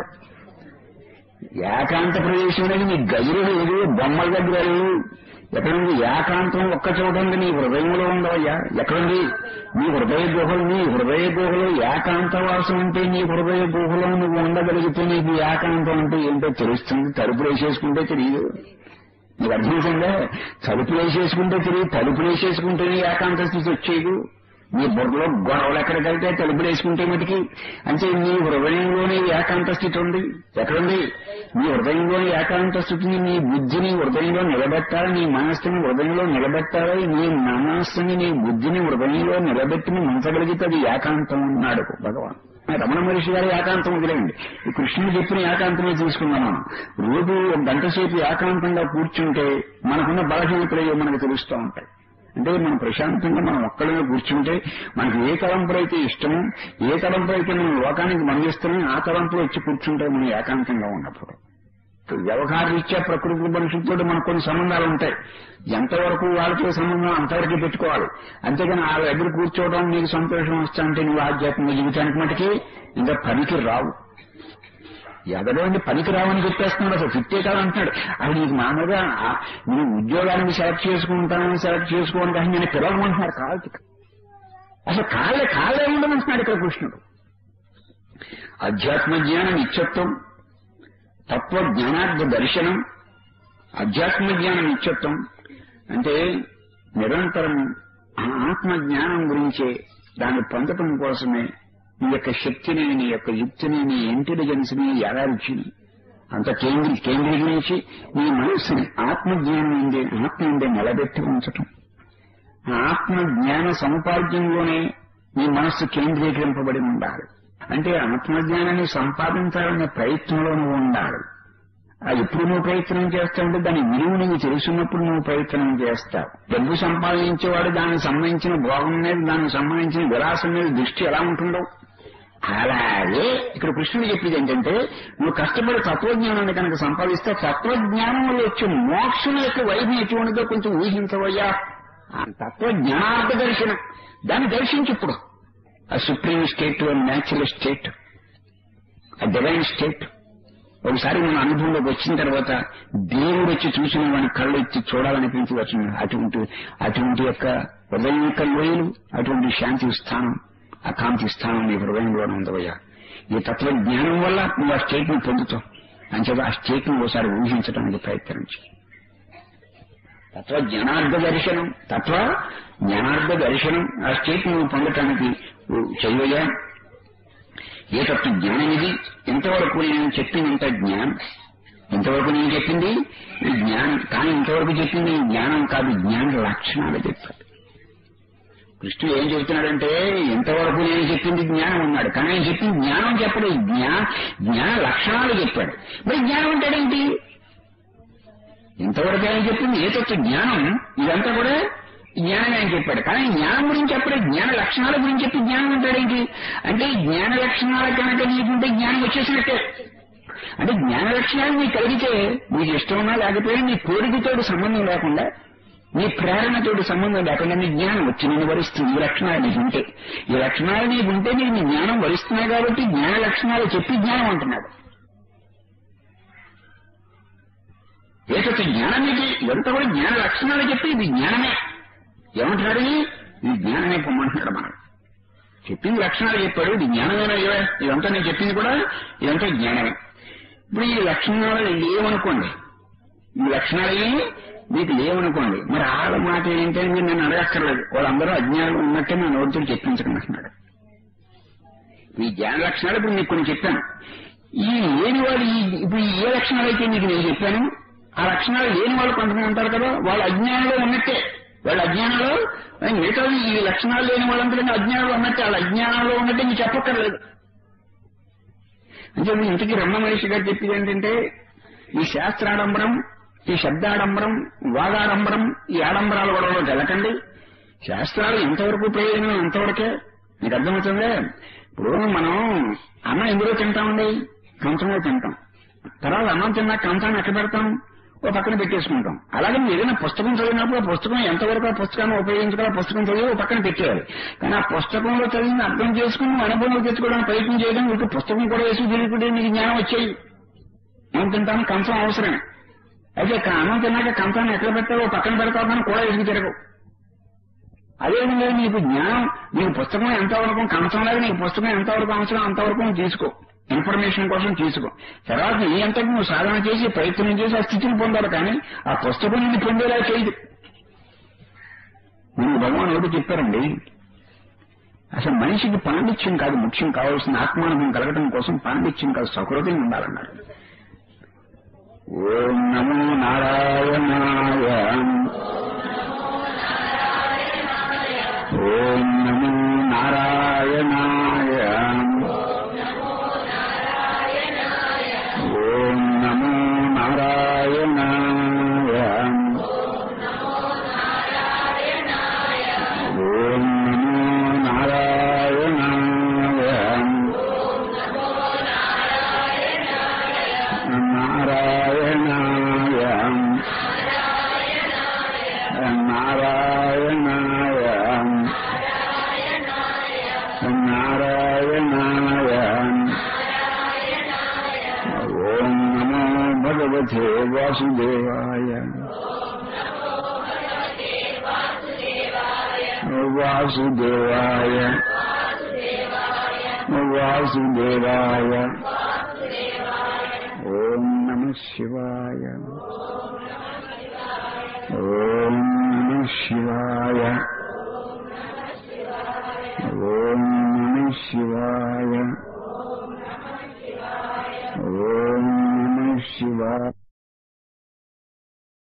ఏకాంత ప్రదేశం అనేది నీ గదిలో లేదు బొమ్మల దగ్గర లేదు ఎక్కడుంది ఏకాంతం ఒక్క చోట ఉంది నీ హృదయంలో ఉండవయ్యా ఎక్కడుంది నీ హృదయ గుహలు నీ హృదయ గుహలో ఏకాంతవాసం అంటే నీ హృదయ గుహలో నువ్వు ఉండగలిగితే నీకు ఏకాంతం అంటే ఏంటో తెలుస్తుంది తలుపులు వేసేసుకుంటే తెలియదు నీకు అర్థమవుతుందా తలుపులు వేసేసుకుంటే తెలియదు తలుపులు వేసేసుకుంటేనే ఏకాంత స్థితి వచ్చేది నీ బుర్రలో గొడవలు ఎక్కడికైతే తలుపులు వేసుకుంటే మటుకి అంటే నీ హృదయంలోనే ఏకాంత స్థితి ఉంది ఎక్కడుంది నీ హృదయంలోని ఏకాంత స్థితిని నీ బుద్ధిని హృదయంలో నిలబెట్టాలి నీ మనస్సుని హృదయంలో నిలబెట్టాలి నీ మనస్సుని నీ బుద్ధిని హృదయంలో నిలబెట్టి ఉంచగలిగితే అది ఏకాంతం అన్నాడు భగవాన్ రమణ మహర్షి గారి ఏకాంతం వదిలేయండి ఈ కృష్ణుడు చెప్పిన ఏకాంతమే తీసుకున్నాం మనం రోజు ఒక గంట సేపు ఏకాంతంగా కూర్చుంటే మనకున్న బలహీనతలు మనకు తెలుస్తూ ఉంటాయి అంటే మనం ప్రశాంతంగా మనం ఒక్కడమే కూర్చుంటే మనకి ఏ తలంపులు అయితే ఇష్టమో ఏ తలంపులు అయితే మనం లోకానికి మందిస్తున్నాం ఆ తలంపులు వచ్చి కూర్చుంటే మనం ఏకాంతంగా ఉన్నప్పుడు వ్యవహార రీత్యా ప్రకృతి మనుషులతో మనకు కొన్ని సంబంధాలు ఉంటాయి ఎంతవరకు వాళ్ళతో సంబంధం అంతవరకు పెట్టుకోవాలి అంతేగాని వాళ్ళ దగ్గర కూర్చోవడం నీకు సంతోషం వస్తా అంటే నువ్వు ఆధ్యాత్మిక జీవితానికి మటుకి ఇంకా పనికి రావు ఎదరోండి పనికి రావని చెప్పేస్తున్నాడు అసలు ఫిట్టే కాదు అంటున్నాడు అది నీకు మామూలుగా నేను ఉద్యోగానికి సెలెక్ట్ చేసుకుంటానని సెలెక్ట్ చేసుకోవడం కానీ నేను పిలవమంటున్నాడు కాదు అసలు కాళ్ళే కాళ్ళే ఉండమంటున్నాడు ఇక్కడ కృష్ణుడు అధ్యాత్మ జ్ఞాన నిత్యత్వం తత్వ జ్ఞానార్థ దర్శనం అధ్యాత్మ జ్ఞాన నిత్యత్వం అంటే నిరంతరం ఆత్మ జ్ఞానం గురించే దాన్ని పొందటం కోసమే నీ యొక్క శక్తిని నీ యొక్క యుక్తిని నీ ఇంటెలిజెన్స్ ని ఎలారిచిని అంత కేంద్రీ కేంద్రీకరించి నీ మనస్సుని ఆత్మజ్ఞానం నుండి ఆత్మ నుండి నిలబెట్టి ఉంచటం ఆత్మ జ్ఞాన సముపార్జనలోనే నీ మనస్సు కేంద్రీకరింపబడి ఉండాలి అంటే ఆత్మజ్ఞానాన్ని సంపాదించాలనే ప్రయత్నంలో నువ్వు ఉండాలి అది ఎప్పుడు నువ్వు ప్రయత్నం చేస్తావంటే దాని విలువ నీకు తెలుసున్నప్పుడు నువ్వు ప్రయత్నం చేస్తావు డబ్బు సంపాదించేవాడు దానికి సంబంధించిన భోగం మీద దానికి సంబంధించిన విలాసం మీద దృష్టి ఎలా ఉంటుందో అలాగే ఇక్కడ కృష్ణుడు చెప్పేది ఏంటంటే నువ్వు కష్టపడి తత్వజ్ఞానాన్ని కనుక సంపాదిస్తే తత్వజ్ఞానంలో వచ్చే మోక్షం యొక్క వైభవం ఎటువంటిదో కొంచెం ఊహించవయ్యా ఆ తత్వజ్ఞానార్థ దర్శనం దాన్ని దర్శించు ఇప్పుడు ఆ సుప్రీం స్టేట్ న్యాచురల్ స్టేట్ ఆ డివైన్ స్టేట్ ఒకసారి మన అనుభవంలోకి వచ్చిన తర్వాత దేవుడు వచ్చి చూసిన వాడిని కళ్ళు ఎత్తి చూడాలనిపించి వచ్చిన అటువంటి అటువంటి యొక్క హృదయం యొక్క లోయలు అటువంటి శాంతి స్థానం ఆ కాంతి స్థానం నీ హృదయంలోనే ఉందవయ్యా ఈ తత్వ జ్ఞానం వల్ల నువ్వు ఆ స్టేట్ ని పొందుతావు అంచేత ఆ స్టేట్ ని ఒకసారి ఊహించడానికి ప్రయత్నించు తత్వ జ్ఞానార్థ దర్శనం తత్వ జ్ఞానార్థ దర్శనం ఆ స్టేట్ నువ్వు పొందటానికి చెయ్యయ్యా ఏ తత్వ జ్ఞానం ఇది ఇంతవరకు నేను చెప్పిందంత జ్ఞానం ఇంతవరకు నేను చెప్పింది ఈ జ్ఞానం కానీ ఇంతవరకు చెప్పింది ఈ జ్ఞానం కాదు జ్ఞాన లక్షణాలు చెప్పాడు కృష్ణుడు ఏం చెబుతున్నాడంటే ఇంతవరకు నేను చెప్పింది జ్ఞానం అన్నాడు కానీ నేను చెప్పింది జ్ఞానం చెప్పడు జ్ఞా జ్ఞాన లక్షణాలు చెప్పాడు మరి జ్ఞానం అంటాడేంటి ఇంతవరకు ఆయన చెప్పింది ఏ తత్వ జ్ఞానం ఇదంతా కూడా జ్ఞానమే అని చెప్పాడు కానీ జ్ఞానం గురించి చెప్పడే జ్ఞాన లక్షణాల గురించి చెప్పి జ్ఞానం అంటాడేంటి అంటే ఈ జ్ఞాన లక్షణాల కనుక నీకుంటే జ్ఞానం వచ్చేసినట్టే అంటే జ్ఞాన లక్షణాలు నీకు కలిగితే నీకు ఇష్టం ఉన్నా లేకపోయినా నీ కోరికతోటి సంబంధం లేకుండా నీ ప్రేరణతోటి సంబంధం లేకుండా నీ జ్ఞానం వచ్చి నేను వరిస్తుంది ఈ లక్షణాలు నీకు ఉంటే ఈ లక్షణాలు నీకు ఉంటే నీకు నీ జ్ఞానం వరిస్తున్నాయి కాబట్టి జ్ఞాన లక్షణాలు చెప్పి జ్ఞానం అంటున్నాడు ఏకైతే జ్ఞానం నీకు ఇదంతా కూడా జ్ఞాన లక్షణాలు చెప్పి ఇది జ్ఞానమే ఏమంటున్నాడు ఇది? ఇది జ్ఞానమే పొమ్మంటున్నాడు మనం చెప్పింది లక్షణాలు చెప్పాడు ఇది జ్ఞానమేనా ఇవే? ఇదంతా నేను చెప్పింది కూడా ఇదంతా జ్ఞానమే ఇప్పుడు ఈ లక్షణాలు లేవనుకోండి ఈ లక్షణాలు ఏమి మీకు లేవనుకోండి మరి వాళ్ళ మాట ఏంటని మీరు నన్ను అడగక్కర్లేదు వాళ్ళందరూ అజ్ఞానం ఉన్నట్టే నా నోటితో చెప్పించకంటున్నాడు ఈ జ్ఞాన లక్షణాలు ఇప్పుడు మీకు కొన్ని చెప్పాను ఈ లేని వాళ్ళు ఈ- ఇప్పుడు ఈ ఏ లక్షణాలు అయితే మీకు నేను చెప్పాను ఆ లక్షణాలు లేని వాళ్ళు కొంతమంది ఉంటారు కదా వాళ్ళు అజ్ఞానంలో ఉన్నట్టే వాళ్ళ అజ్ఞానంలో మిగతా ఈ లక్షణాలు లేని వాళ్ళందరూ అజ్ఞానంలో ఉన్నట్టే వాళ్ళ అజ్ఞానంలో ఉన్నట్టే మీకు చెప్పక్కర్లేదు అంటే మీ ఇంటికి రమణ మహర్షి గారు చెప్పేది ఏంటంటే ఈ శాస్త్రాడంబరం ఈ శబ్దాడంబరం వాదాడంబరం ఈ ఆడంబరాలు గొడవలో వెళ్ళకండి శాస్త్రాలు ఎంతవరకు ప్రయోజనం అంతవరకే మీకు అర్థమవుతుందే ఇప్పుడు మనం అన్నం ఎందులో తింటామండి కంచంలో తింటాం తర్వాత అన్నం తిన్నాక కంచాన్ని ఎక్కడ పెడతాం ఓ పక్కన పెట్టేసుకుంటాం అలాగే మీరు ఏదైనా పుస్తకం చదివినప్పుడు ఆ పుస్తకం ఎంతవరకు ఆ పుస్తకాన్ని ఉపయోగించుకోవాలి ఆ పుస్తకం చదివి ఓ పక్కన పెట్టేయాలి కానీ ఆ పుస్తకంలో చదివిన అర్థం చేసుకుని నువ్వు అనుభవంలో తెచ్చుకోవడానికి ప్రయత్నం చేయడం మీకు పుస్తకం కూడా వేసి తిరుగుతుంటే నీకు జ్ఞానం వచ్చేది అన్నం తింటాను కంచం అవసరమే అయితే క- అన్నం తిన్నాక కంచాన్ని ఎక్కడ పెట్టావో పక్కన పెడతావు కానీ కూడా ఎదుగు తిరగవు అదేవిధంగా నీకు జ్ఞానం నీకు పుస్తకం ఎంతవరకు కంచంలాగా నీకు పుస్తకం ఎంతవరకు అవసరం అంతవరకు నువ్వు తీసుకో ఇన్ఫర్మేషన్ కోసం తీసుకో తర్వాత నీ అంతకు నువ్వు సాధన చేసి ప్రయత్నం చేసి ఆ స్థితిని పొందాలి కానీ ఆ పుస్తకం నిన్ను పొందేలా చేయదు నేను భగవాన్ ఎవరు చెప్పారండి అసలు మనిషికి పాండిత్యం కాదు ముఖ్యం కావాల్సిన ఆత్మానుభవం కలగడం కోసం పాండిత్యం కాదు సౌకర్యం ఉండాలన్నారు ఓం నమో నారాయణాయ ఓం నమో నారాయణాయ ఓం నమో నారాయణాయ ఓం నమో నారాయణాయ నారాయణాయ నారాయణాయ నారాయణాయ ఓం నమో భగవతే వాసుదేవాయ వాసుదేవాయ వాసుదేవాయ ఓం నమ శివాయ ఓం నమ శివాయ ఓం నమ శివాయ ఓం నమ శివాయ